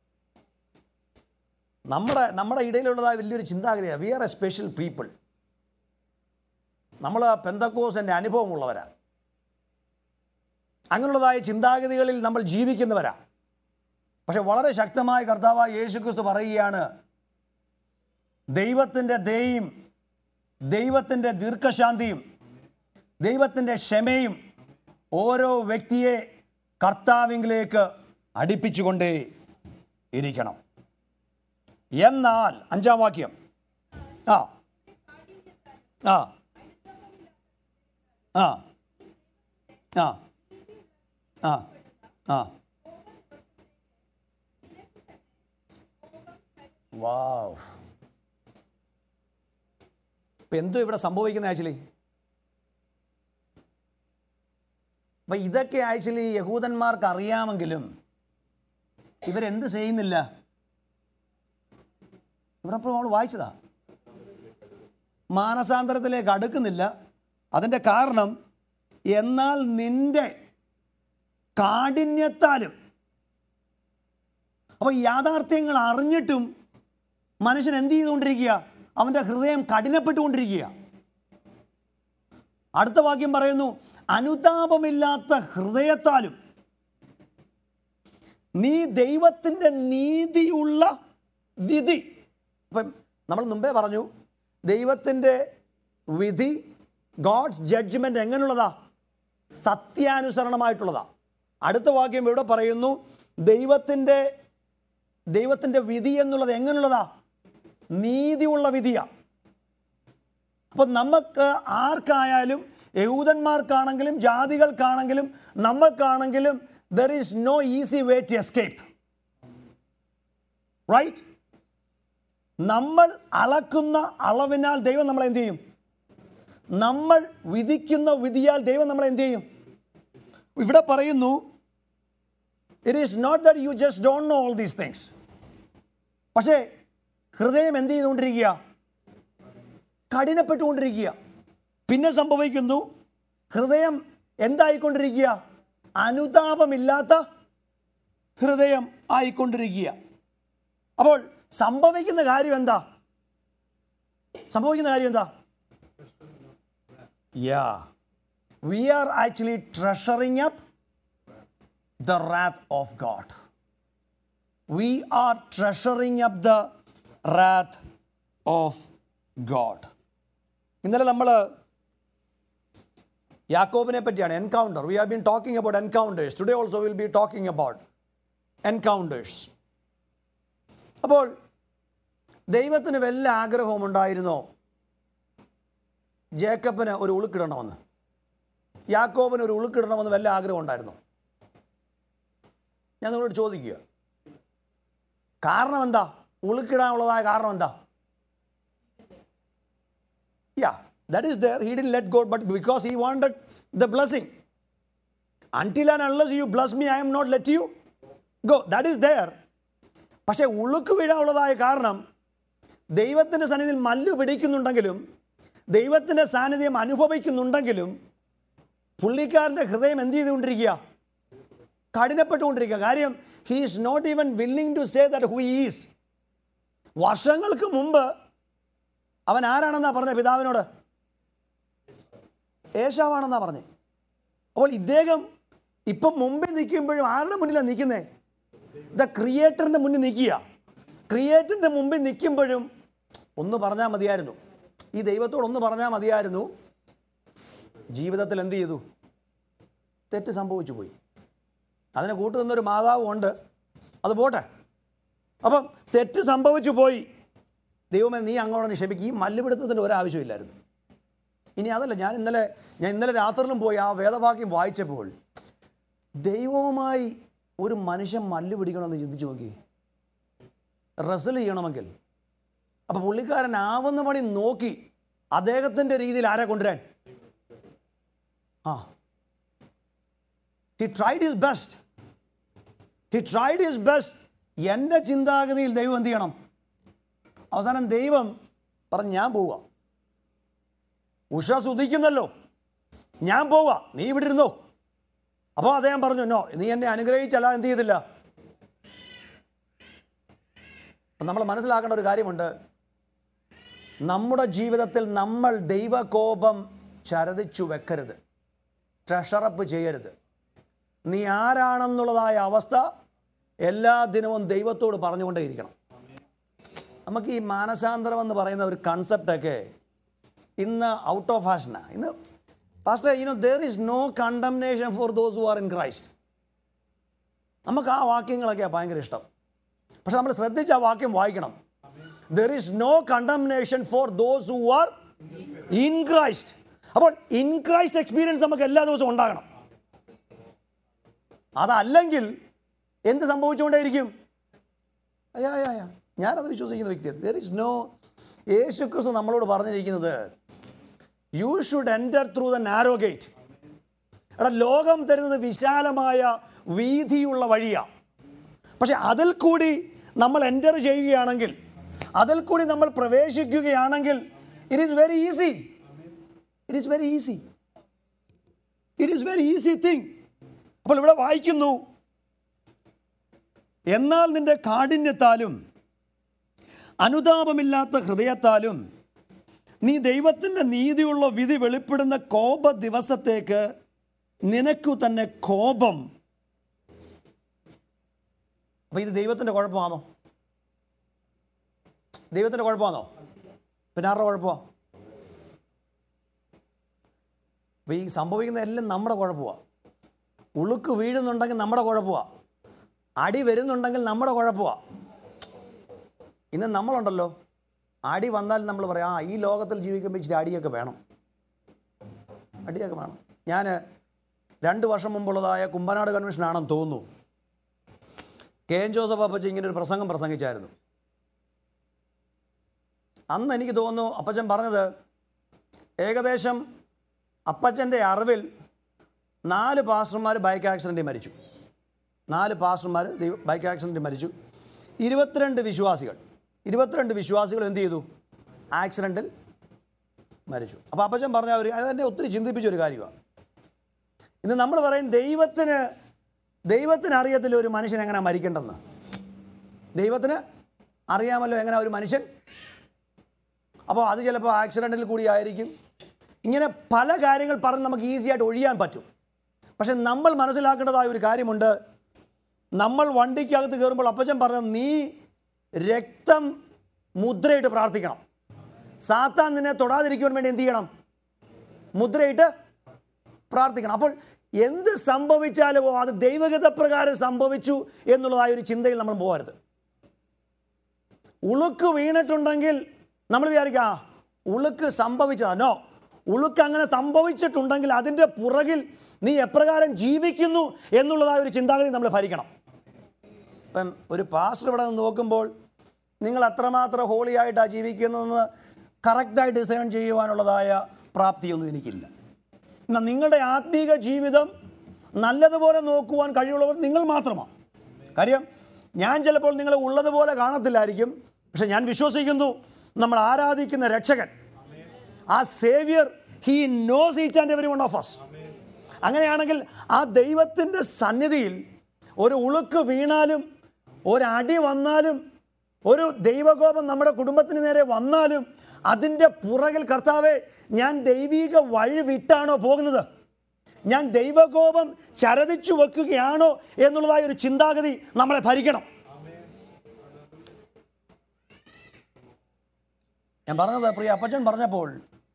നമ്മുടെ നമ്മുടെ ഇടയിലുള്ളതായ വലിയൊരു ചിന്താഗതിയാണ് we are a special people നമ്മൾ പെന്തക്കോസിൻ്റെ അനുഭവമുള്ളവരാ അങ്ങനെയുള്ളതായ ചിന്താഗതികളിൽ നമ്മൾ ജീവിക്കുന്നവരാ പക്ഷെ വളരെ ശക്തമായ കർത്താവായ യേശുക്രിസ്തു പറയുകയാണ് ദൈവത്തിൻ്റെ ദയും ദൈവത്തിൻ്റെ ദീർഘശാന്തിയും ദൈവത്തിൻ്റെ ക്ഷമയും ഓരോ വ്യക്തിയെ കർത്താവിങ്കിലേക്ക് അടുപ്പിച്ചുകൊണ്ടേ ഇരിക്കണം എന്നാൽ അഞ്ചാം വാക്യം ആ ആ ആ ആ ആ ആ വാവ് ഇപ്പം എന്തോ ഇവിടെ സംഭവിക്കുന്നത് ആക്ച്വലി അപ്പം ഇതൊക്കെ ആക്ച്വലി യഹൂദന്മാർക്ക് അറിയാമെങ്കിലും ഇവരെന്ത് ചെയ്യുന്നില്ല ഇവിടെ ഇപ്പോൾ നമ്മൾ വായിച്ചതാ മാനസാന്തരത്തിലേക്ക് അടുക്കുന്നില്ല അതിൻ്റെ കാരണം എന്നാൽ നിന്റെ കാഠിന്യത്താലും അപ്പോൾ യാഥാർത്ഥ്യങ്ങൾ അറിഞ്ഞിട്ടും മനുഷ്യൻ എന്ത് ചെയ്തുകൊണ്ടിരിക്കുക അവൻ്റെ ഹൃദയം കഠിനപ്പെട്ടുകൊണ്ടിരിക്കുക അടുത്ത വാക്യം പറയുന്നു അനുതാപമില്ലാത്ത ഹൃദയത്താലും നീ ദൈവത്തിൻ്റെ നീതിയുള്ള വിധി ഇപ്പം നമ്മൾ മുമ്പേ പറഞ്ഞു ദൈവത്തിൻ്റെ വിധി ഗോഡ്സ് ജഡ്ജ്മെൻ്റ് എങ്ങനെയുള്ളതാ സത്യാനുസരണമായിട്ടുള്ളതാ അടുത്ത വാക്യം ഇവിടെ പറയുന്നു ദൈവത്തിൻ്റെ ദൈവത്തിൻ്റെ വിധി എന്നുള്ളത് എങ്ങനെയുള്ളതാ നീതിയുള്ള വിധിയാണ് അപ്പം നമുക്ക് ആർക്കായാലും യഹൂദന്മാർക്കാണെങ്കിലും ജാതികൾക്കാണെങ്കിലും നമുക്കാണെങ്കിലും there is no easy way to escape right നമ്മൾ അളക്കുന്ന അളവിനാൽ ദൈവം നമ്മളെ എന്ത് ചെയ്യും നമ്മൾ വിധിക്കുന്ന വിധിയാൽ ദൈവം നമ്മളെ എന്ത് ചെയ്യും ഇവിടെ പറയുന്നു it is not that you just don't know all these things പക്ഷേ ഹൃദയം എന്ത് ചെയ്തുകൊണ്ടിരിക്കുക കഠിനപ്പെട്ടുകൊണ്ടിരിക്കുക പിന്നെ സംഭവിക്കുന്നു ഹൃദയം എന്തായിക്കൊണ്ടിരിക്കുക അനുതാപമില്ലാത്ത ഹൃദയം ആയിക്കൊണ്ടിരിക്കുക അപ്പോൾ സംഭവിക്കുന്ന കാര്യം എന്താ സംഭവിക്കുന്ന കാര്യം എന്താ yeah we are actually treasuring up the wrath of God we are treasuring up the wrath of God ഇന്നലെ നമ്മൾ യാക്കോബിനെ പറ്റിയാണ് encounter we have been talking about encounters today also will be talking about encounters അപ്പോൾ ദൈവത്തിന് വല്ല ആഗ്രഹവും ഉണ്ടായിരുന്നോ ജേക്കബിന് ഒരു ഉളുക്കിടണമെന്ന് യാക്കോബിന് ഒരു ഉളുക്കിടണമെന്ന് വല്ല ആഗ്രഹം ഉണ്ടായിരുന്നോ ഞാൻ നിങ്ങളോട് ചോദിക്കുക കാരണം എന്താ ഉളുക്കിടാനുള്ളതായ കാരണം എന്താ yeah that is there he didn't let God but because he wanted the blessing until and unless you bless me I am not let you go that is there പക്ഷേ ഉളുക്ക് വീഴാനുള്ളതായ കാരണം ദൈവത്തിൻ്റെ സന്നിധിയിൽ മല്ലു പിടിക്കുന്നുണ്ടെങ്കിലും ദൈവത്തിൻ്റെ സാന്നിധ്യം അനുഭവിക്കുന്നുണ്ടെങ്കിലും പുള്ളിക്കാരൻ്റെ ഹൃദയം എന്ത് ചെയ്തുകൊണ്ടിരിക്കുക കഠിനപ്പെട്ടുകൊണ്ടിരിക്കുക കാര്യം he is not even willing to say that who is വർഷങ്ങൾക്ക് മുമ്പ് അവൻ ആരാണെന്നാ പറഞ്ഞ പിതാവിനോട് ഏഷാവാണെന്നാ പറഞ്ഞേ അപ്പോൾ ഇദ്ദേഹം ഇപ്പം മുമ്പിൽ നിൽക്കുമ്പോഴും ആരുടെ മുന്നിലാണ് നിൽക്കുന്നത് ദ ക്രിയേറ്ററിൻ്റെ മുന്നിൽ നിൽക്കുക ക്രിയേറ്ററിൻ്റെ മുമ്പിൽ നിൽക്കുമ്പോഴും ഒന്ന് പറഞ്ഞാൽ മതിയായിരുന്നു ഈ ദൈവത്തോട് ഒന്ന് പറഞ്ഞാൽ മതിയായിരുന്നു ജീവിതത്തിൽ എന്ത് ചെയ്തു തെറ്റ് സംഭവിച്ചു പോയി അതിനെ കൂട്ടു നിന്നൊരു മാതാവും ഉണ്ട് അത് പോട്ടെ അപ്പം തെറ്റ് സംഭവിച്ചു പോയി ദൈവമേ നീ അങ്ങോട്ട് ക്ഷമിക്കും ഈ മല്ലുപിടുത്തത്തിൻ്റെ ഒരാവശ്യമില്ലായിരുന്നു ഇനി അതല്ല ഞാൻ ഇന്നലെ ഞാൻ ഇന്നലെ രാത്രിയിലും പോയി ആ വേദവാക്യം വായിച്ചപ്പോൾ ദൈവവുമായി ഒരു മനുഷ്യൻ മല്ല് പിടിക്കണമെന്ന് ചിന്തിച്ചു നോക്കി റസൽ ചെയ്യണമെങ്കിൽ അപ്പോൾ പുള്ളിക്കാരൻ ആവുന്ന പണി നോക്കി അദ്ദേഹത്തിൻ്റെ രീതിയിൽ ആരെ കൊണ്ടുവരാൻ ആ he tried his best he tried his best എൻ്റെ ചിന്താഗതിയിൽ ദൈവം എന്ത് ചെയ്യണം അവസാനം ദൈവം പറഞ്ഞ് ഞാൻ പോവുക ഉഷ സുധിക്കുന്നല്ലോ ഞാൻ പോവുക നീ ഇവിടെ ഇരുന്നോ അപ്പോൾ അദ്ദേഹം പറഞ്ഞു നോ നീ എന്നെ അനുഗ്രഹിച്ചല്ല എന്ത് ചെയ്തില്ല അപ്പം നമ്മൾ മനസ്സിലാക്കേണ്ട ഒരു കാര്യമുണ്ട് നമ്മുടെ ജീവിതത്തിൽ നമ്മൾ ദൈവകോപം ചരതിച്ചു വെക്കരുത് ട്രഷറപ്പ് ചെയ്യരുത് നീ ആരാണെന്നുള്ളതായ അവസ്ഥ എല്ലാ ദിനവും ദൈവത്തോട് പറഞ്ഞുകൊണ്ടേയിരിക്കണം നമുക്ക് ഈ മാനസാന്തരം എന്ന് പറയുന്ന ഒരു കൺസെപ്റ്റൊക്കെ ഇന്ന് ഔട്ട് ഓഫ് ഫാഷനാണ് ഇന്ന് pastor you know there is no condemnation for those who are in Christ നമുക്ക് ആ വാക്യങ്ങളൊക്കെയാണ് ഭയങ്കര ഇഷ്ടം പക്ഷെ നമ്മൾ ശ്രദ്ധിച്ച് ആ വാക്യം വായിക്കണം there is no condemnation for those who are in Christ അപ്പോൾ ഇൻ ക്രൈസ്റ്റ് എക്സ്പീരിയൻസ് നമുക്ക് എല്ലാ ദിവസവും ഉണ്ടാകണം അതല്ലെങ്കിൽ എന്ത് സംഭവിച്ചുകൊണ്ടേയിരിക്കും അയ്യാ അയ്യാ അയ്യാ ഞാനത് വിശ്വസിക്കുന്ന വ്യക്തിയാണ് ദർ ഇസ് നോ യേശു ക്രിസ്തു നമ്മളോട് പറഞ്ഞിരിക്കുന്നത് you should enter through the narrow gate എടാ ലോകം തരുന്നത് വിശാലമായ വീതിയുള്ള വഴിയാണ് പക്ഷെ അതിൽ കൂടി നമ്മൾ എൻറ്റർ ചെയ്യുകയാണെങ്കിൽ അതിൽ കൂടി നമ്മൾ പ്രവേശിക്കുകയാണെങ്കിൽ it is very easy it is very easy it is very easy thing അപ്പോൾ ഇവിടെ വായിക്കുന്നു എന്നാൽ നിന്റെ കാഠിന്യത്താലും അനുതാപമില്ലാത്ത ഹൃദയത്താലും നീ ദൈവത്തിൻ്റെ നീതിയുള്ള വിധി വെളിപ്പെടുന്ന കോപ ദിവസത്തേക്ക് നിനക്കു തന്നെ കോപം അപ്പോൾ ഇത് ദൈവത്തിൻ്റെ കുഴപ്പമാണോ ദൈവത്തിൻ്റെ കുഴപ്പമാണോ പിന്നെ ആരുടെ കുഴപ്പമാണ് അപ്പോൾ ഈ സംഭവിക്കുന്ന എല്ലാം നമ്മുടെ കുഴപ്പമാണ് ഉളുക്ക് വീഴുന്നുണ്ടെങ്കിൽ നമ്മുടെ കുഴപ്പമാണ് അടി വരുന്നുണ്ടെങ്കിൽ നമ്മുടെ കുഴപ്പമാണ് ഇന്ന് നമ്മളുണ്ടല്ലോ അടി വന്നാൽ നമ്മൾ പറയാം ആ ഈ ലോകത്തിൽ ജീവിക്കുമ്പോൾ ഇച്ചിരി അടിയൊക്കെ വേണം അടിയൊക്കെ വേണം ഞാൻ രണ്ട് വർഷം മുമ്പുള്ളതായ കുമ്പനാട് കൺവെൻഷനാണെന്ന് തോന്നുന്നു കെ എൻ ജോസഫ് അപ്പച്ചൻ ഇങ്ങനെ ഒരു പ്രസംഗം പ്രസംഗിച്ചായിരുന്നു അന്ന് എനിക്ക് തോന്നുന്നു അപ്പച്ചൻ പറഞ്ഞത് ഏകദേശം അപ്പച്ചൻ്റെ അറിവിൽ നാല് പാസ്റ്റർമാർ ബൈക്ക് ആക്സിഡൻറ്റിൽ മരിച്ചു നാല് പാസ്റ്റർമാർ ദൈവ- ബൈക്ക് ആക്സിഡൻറ്റിൽ മരിച്ചു ഇരുപത്തിരണ്ട് വിശ്വാസികൾ ഇരുപത്തിരണ്ട് വിശ്വാസികൾ എന്ത് ചെയ്തു ആക്സിഡൻറ്റിൽ മരിച്ചു അപ്പോൾ അപ്പച്ചൻ പറഞ്ഞ ഒരു അത് എന്നെ ഒത്തിരി ചിന്തിപ്പിച്ച ഒരു കാര്യമാണ് ഇന്ന് നമ്മൾ പറയും ദൈവത്തിന് ദൈവത്തിന് അറിയത്തില്ല ഒരു മനുഷ്യൻ എങ്ങനെ മരിക്കേണ്ടെന്ന് ദൈവത്തിന് അറിയാമല്ലോ എങ്ങനെ ഒരു മനുഷ്യൻ അപ്പോൾ അത് ചിലപ്പോൾ ആക്സിഡൻറ്റിൽ കൂടി ആയിരിക്കും ഇങ്ങനെ പല കാര്യങ്ങൾ പറഞ്ഞ് നമുക്ക് ഈസി ആയിട്ട് ഒഴിയാൻ പറ്റും പക്ഷെ നമ്മൾ മനസ്സിലാക്കേണ്ടതായ ഒരു കാര്യമുണ്ട് നമ്മൾ വണ്ടിക്കകത്ത് കയറുമ്പോൾ അപ്പച്ചൻ പറഞ്ഞത് നീ രക്തം മുദ്രയിട്ട് പ്രാർത്ഥിക്കണം സാത്താൻ നിന്നെ തൊടാതിരിക്കുവാൻ വേണ്ടി എന്ത് ചെയ്യണം മുദ്രയിട്ട് പ്രാർത്ഥിക്കണം അപ്പോൾ എന്ത് സംഭവിച്ചാലും ഓ, അത് ദൈവഗത പ്രകാരം സംഭവിച്ചു എന്നുള്ളതായ ഒരു ചിന്തയിൽ നമ്മൾ പോകരുത് ഉളുക്ക് വീണിട്ടുണ്ടെങ്കിൽ നമ്മൾ വിചാരിക്കുക "ആ, ഉളുക്ക് സംഭവിച്ചതാ നോ ഉളുക്ക് അങ്ങനെ സംഭവിച്ചിട്ടുണ്ടെങ്കിൽ അതിൻ്റെ പുറകിൽ നീ എപ്രകാരം ജീവിക്കുന്നു എന്നുള്ളതായ ഒരു ചിന്താഗതി നമ്മൾ ഭരിക്കണം ഇപ്പം ഒരു പാസ്റ്റർ ഇവിടെ നിന്ന് നോക്കുമ്പോൾ നിങ്ങൾ എത്രമാത്രം ഹോളി ആയിട്ടാണ് ജീവിക്കുന്നതെന്ന് കറക്റ്റായി ഡിസൈൻ ചെയ്യുവാനുള്ളതായ പ്രാപ്തിയൊന്നും എനിക്കില്ല എന്നാൽ നിങ്ങളുടെ ആത്മീക ജീവിതം നല്ലതുപോലെ നോക്കുവാൻ കഴിവുള്ളവർ നിങ്ങൾ മാത്രമാണ് കാര്യം ഞാൻ ചിലപ്പോൾ നിങ്ങളെ ഉള്ളതുപോലെ കാണത്തില്ലായിരിക്കും പക്ഷെ ഞാൻ വിശ്വസിക്കുന്നു നമ്മൾ ആരാധിക്കുന്ന രക്ഷകൻ ആ saviour he knows each and every one of us അങ്ങനെയാണെങ്കിൽ ആ ദൈവത്തിൻ്റെ സന്നിധിയിൽ ഒരു ഉളുക്ക് വീണാലും ഒരടി വന്നാലും ഒരു ദൈവകോപം നമ്മുടെ കുടുംബത്തിന് നേരെ വന്നാലും അതിൻ്റെ പുറകിൽ കർത്താവെ ഞാൻ ദൈവിക വഴി വിട്ടാണോ പോകുന്നത് ഞാൻ ദൈവകോപം ചരതിച്ചു വെക്കുകയാണോ എന്നുള്ളതായ ഒരു ചിന്താഗതി നമ്മളെ ഭരിക്കണം ഞാൻ പറഞ്ഞത് പ്രിയ അപ്പച്ചൻ പറഞ്ഞപ്പോൾ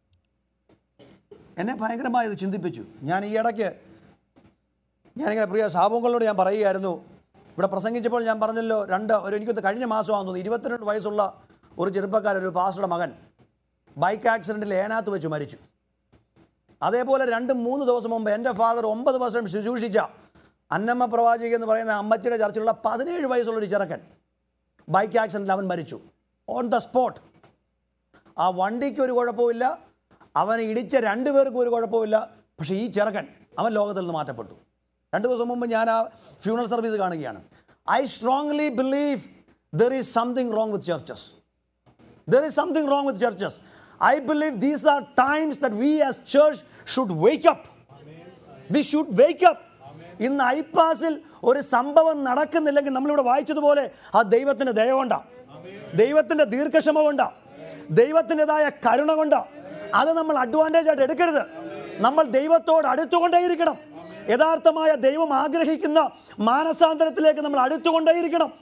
എന്നെ ഭയങ്കരമായി ഇത് ചിന്തിപ്പിച്ചു ഞാൻ ഈ ഇടയ്ക്ക് ഞാനിങ്ങനെ പ്രിയ സാബുങ്ങളോട് ഞാൻ പറയുകയായിരുന്നു ഇവിടെ പ്രസംഗിച്ചപ്പോൾ ഞാൻ പറഞ്ഞല്ലോ രണ്ട് ഒരു എനിക്കൊന്ന് കഴിഞ്ഞ മാസമാണെന്ന് തോന്നുന്നു ഇരുപത്തിരണ്ട് വയസ്സുള്ള ഒരു ചെറുപ്പക്കാരൻ ഒരു പാസ്റ്ററുടെ മകൻ ബൈക്ക് ആക്സിഡൻറ്റിൽ ഏനാത്ത് വെച്ച് മരിച്ചു അതേപോലെ രണ്ട് മൂന്ന് ദിവസം മുമ്പ് എൻ്റെ ഫാദർ ഒമ്പത് വർഷം ശുശ്രൂഷിച്ച അന്നമ്മ പ്രവാചക എന്ന് പറയുന്ന അമ്മച്ചിയുടെ ചർച്ചിലുള്ള പതിനേഴ് വയസ്സുള്ളൊരു ചെറുക്കൻ ബൈക്ക് ആക്സിഡൻറ്റിൽ അവൻ മരിച്ചു ഓൺ ദ സ്പോട്ട് ആ വണ്ടിക്ക് ഒരു കുഴപ്പമില്ല അവനെ ഇടിച്ച രണ്ട് പേർക്കും ഒരു കുഴപ്പമില്ല പക്ഷേ ഈ ചെറുക്കൻ അവൻ ലോകത്തിൽ നിന്ന് മാറ്റപ്പെട്ടു രണ്ട് ദിവസം മുമ്പ് ഞാൻ ആ ഫ്യൂണൽ സർവീസ് കാണുകയാണ് I strongly believe there is something wrong with churches There is something wrong with churches. I believe these are times that we as church should wake up. We should wake up. ഇന്ന് ഐപ്പാസിൽ ഒരു സംഭവം നടക്കുന്നില്ലെങ്കിൽ നമ്മളിവിടെ വായിച്ചതുപോലെ ആ ദൈവത്തിൻ്റെ ദയ കൊണ്ടാ ദൈവത്തിൻ്റെ ദീർഘക്ഷമ കൊണ്ടാ ദൈവത്തിൻ്റെതായ കരുണ കൊണ്ടാ അത് നമ്മൾ അഡ്വാൻറ്റേജ് ആയിട്ട് എടുക്കരുത് നമ്മൾ ദൈവത്തോട് അടുത്തുകൊണ്ടേയിരിക്കണം യഥാർത്ഥമായ ദൈവം ആഗ്രഹിക്കുന്ന മാനസാന്തരത്തിലേക്ക് നമ്മൾ അടുത്തുകൊണ്ടേയിരിക്കണം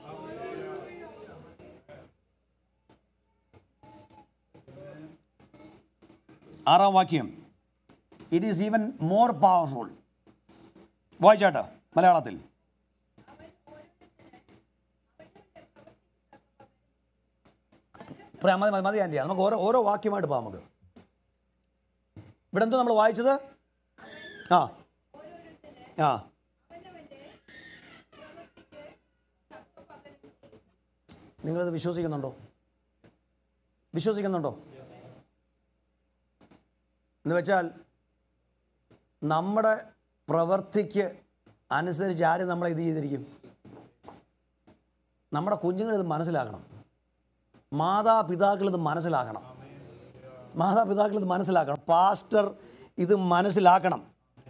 ആറാം വാക്യം it is even more powerful വായിച്ചാട്ടോ മലയാളത്തിൽ പ്ര- മതി മതി മതി ആൻറ്റിയ നമുക്ക് ഓരോ ഓരോ വാക്യമായിട്ട് പോകാം നമുക്ക് ഇവിടെ എന്തോ നമ്മൾ വായിച്ചത് ആ ആ നിങ്ങളിത് വിശ്വസിക്കുന്നുണ്ടോ വിശ്വസിക്കുന്നുണ്ടോ എന്ന് വെച്ചാൽ നമ്മുടെ പ്രവൃത്തിക്ക് അനുസരിച്ച് ആര് നമ്മളെ ഇത് ചെയ്തിരിക്കും നമ്മുടെ കുഞ്ഞുങ്ങൾ ഇത് മനസ്സിലാക്കണം മാതാപിതാക്കൾ ഇത് മനസ്സിലാക്കണം മാതാപിതാക്കൾ ഇത് മനസ്സിലാക്കണം പാസ്റ്റർ ഇത് മനസ്സിലാക്കണം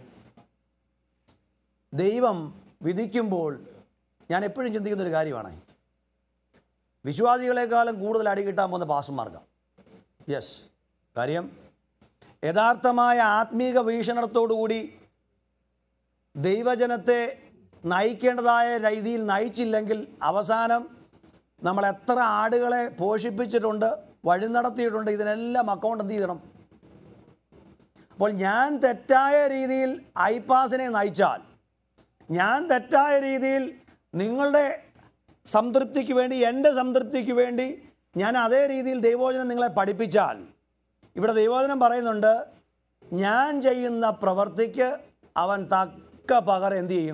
ദൈവം വിധിക്കുമ്പോൾ ഞാൻ എപ്പോഴും ചിന്തിക്കുന്ന ഒരു കാര്യമാണ് വിശ്വാസികളെക്കാളും കൂടുതൽ അടി കിട്ടാൻ പോകുന്ന പാസ്റ്റർമാർക്കാണ് യെസ് കാര്യം യഥാർത്ഥമായ ആത്മീക വീക്ഷണത്തോടുകൂടി ദൈവജനത്തെ നയിക്കേണ്ടതായ രീതിയിൽ നയിച്ചില്ലെങ്കിൽ അവസാനം നമ്മൾ എത്ര ആടുകളെ പോഷിപ്പിച്ചിട്ടുണ്ട് വഴി നടത്തിയിട്ടുണ്ട് ഇതിനെല്ലാം അക്കൗണ്ട് എന്ത് ചെയ്യണം അപ്പോൾ ഞാൻ തെറ്റായ രീതിയിൽ ഐപാസിനെ നയിച്ചാൽ ഞാൻ തെറ്റായ രീതിയിൽ നിങ്ങളുടെ സംതൃപ്തിക്ക് വേണ്ടി എൻ്റെ സംതൃപ്തിക്ക് വേണ്ടി ഞാൻ അതേ രീതിയിൽ ദൈവോചനം നിങ്ങളെ പഠിപ്പിച്ചാൽ ഇവിടെ ദൈവോചനം പറയുന്നുണ്ട് ഞാൻ ചെയ്യുന്ന പ്രവൃത്തിക്ക് അവൻ തക്ക പകരം എന്തു ചെയ്യും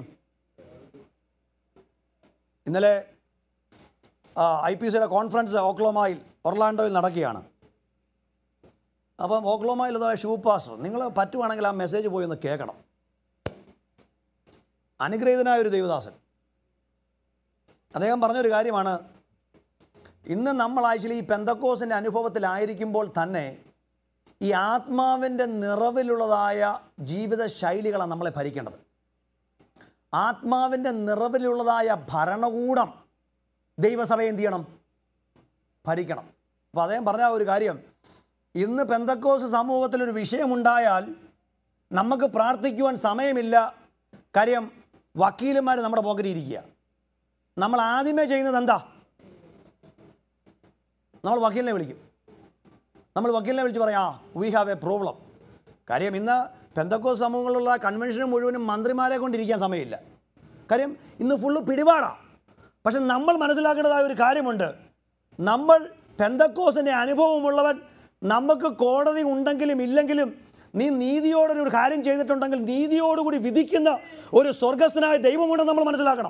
ഇന്നലെ ഐ പി സിയുടെ കോൺഫറൻസ് ഓക്ലോമായിൽ ഒർലാൻഡോയിൽ നടക്കുകയാണ് അപ്പം ഓക്ലോമായിൽ അതായത് ഷൂ പാസ്റ്റർ നിങ്ങൾ പറ്റുവാണെങ്കിൽ ആ മെസ്സേജ് പോയി ഒന്ന് കേൾക്കണം അനുഗ്രഹീതനായ ഒരു ദൈവദാസൻ അദ്ദേഹം പറഞ്ഞൊരു കാര്യമാണ് ഇന്ന് നമ്മൾ ആക്ച്വലി ഈ പെന്തക്കോസിൻ്റെ അനുഭവത്തിലായിരിക്കുമ്പോൾ തന്നെ ഈ ആത്മാവിൻ്റെ നിറവിലുള്ളതായ ജീവിത ശൈലികളാണ് നമ്മളെ ഭരിക്കേണ്ടത് ആത്മാവിൻ്റെ നിറവിലുള്ളതായ ഭരണകൂടം ദൈവസഭയെ എന്ത് ചെയ്യണം ഭരിക്കണം അപ്പോൾ അദ്ദേഹം പറഞ്ഞ ഒരു കാര്യം ഇന്ന് പെന്തക്കോസ് സമൂഹത്തിലൊരു വിഷയമുണ്ടായാൽ നമുക്ക് പ്രാർത്ഥിക്കുവാൻ സമയമില്ല കാര്യം വക്കീലന്മാർ നമ്മുടെ പോക്കറ്റിൽ ഇരിക്കുക നമ്മൾ ആദ്യമേ ചെയ്യുന്നത് എന്താ നമ്മൾ വക്കീലിനെ വിളിക്കും നമ്മൾ വക്കീലിനെ വിളിച്ച് പറയാം ആ വി ഹാവ് എ പ്രോബ്ലം കാര്യം ഇന്ന് പെന്തക്കോസ് സമൂഹങ്ങളിലുള്ള കൺവെൻഷന് മുഴുവനും മന്ത്രിമാരെ കൊണ്ടിരിക്കാൻ സമയമില്ല കാര്യം ഇന്ന് ഫുള്ള് പിടിപാടാണ് പക്ഷെ നമ്മൾ മനസ്സിലാക്കേണ്ടതായ ഒരു കാര്യമുണ്ട് നമ്മൾ പെന്തക്കോസിൻ്റെ അനുഭവമുള്ളവൻ നമുക്ക് കോടതി ഉണ്ടെങ്കിലും ഇല്ലെങ്കിലും നീ നീതിയോടൊരു ഒരു കാര്യം ചെയ്തിട്ടുണ്ടെങ്കിൽ നീതിയോടുകൂടി വിധിക്കുന്ന ഒരു സ്വർഗസ്ഥനായ ദൈവമുണ്ടെന്ന് നമ്മൾ മനസ്സിലാക്കണം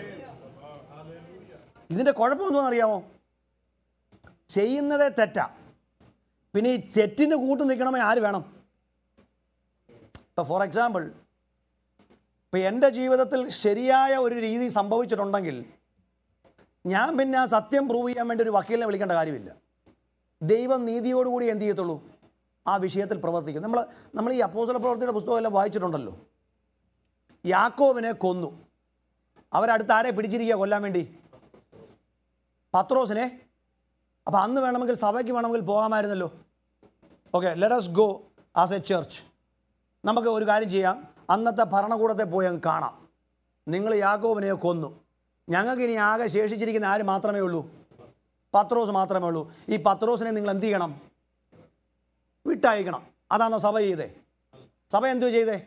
ഇതിൻ്റെ കുഴപ്പമൊന്നും അറിയാമോ ചെയ്യുന്നതേ തെറ്റാ പിന്നെ ഈ തെറ്റിന് കൂട്ടു നിൽക്കണമേ ആര് വേണം ഇപ്പോൾ ഫോർ എക്സാമ്പിൾ ഇപ്പോൾ എൻ്റെ ജീവിതത്തിൽ ശരിയായ ഒരു രീതി സംഭവിച്ചിട്ടുണ്ടെങ്കിൽ ഞാൻ പിന്നെ ആ സത്യം പ്രൂവ് ചെയ്യാൻ വേണ്ടി ഒരു വക്കീലിനെ വിളിക്കേണ്ട കാര്യമില്ല ദൈവം നീതിയോടുകൂടി എന്ത് ചെയ്യത്തുള്ളൂ ആ വിഷയത്തിൽ പ്രവർത്തിക്കും നമ്മൾ നമ്മൾ ഈ അപ്പോസല പ്രവർത്തിയുടെ പുസ്തകമെല്ലാം വായിച്ചിട്ടുണ്ടല്ലോ യാക്കോവിനെ കൊന്നു അവരടുത്ത് ആരെ പിടിച്ചിരിക്കുക കൊല്ലാൻ വേണ്ടി പത്രോസിനെ അപ്പോൾ അന്ന് വേണമെങ്കിൽ സഭയ്ക്ക് വേണമെങ്കിൽ പോകാമായിരുന്നല്ലോ okay let's go as a church നമുക്ക് ഒരു കാര്യം ചെയ്യാം അന്നത്തെ ഭരണകൂടത്തെ പോയി അങ്ങ് കാണാം നിങ്ങൾ യാക്കോബിനെ കൊന്നു ഞങ്ങൾക്ക് ഇനി ആകെ ശേഷിച്ചിരിക്കുന്ന ആര് മാത്രമേ ഉള്ളൂ പത്രോസ് മാത്രമേ ഉള്ളൂ ഈ പത്രോസിനെ നിങ്ങൾ എന്ത് ചെയ്യണം വിട്ടയക്കണം അതാണോ സഭ ചെയ്തേ സഭ എന്തോ ചെയ്തേ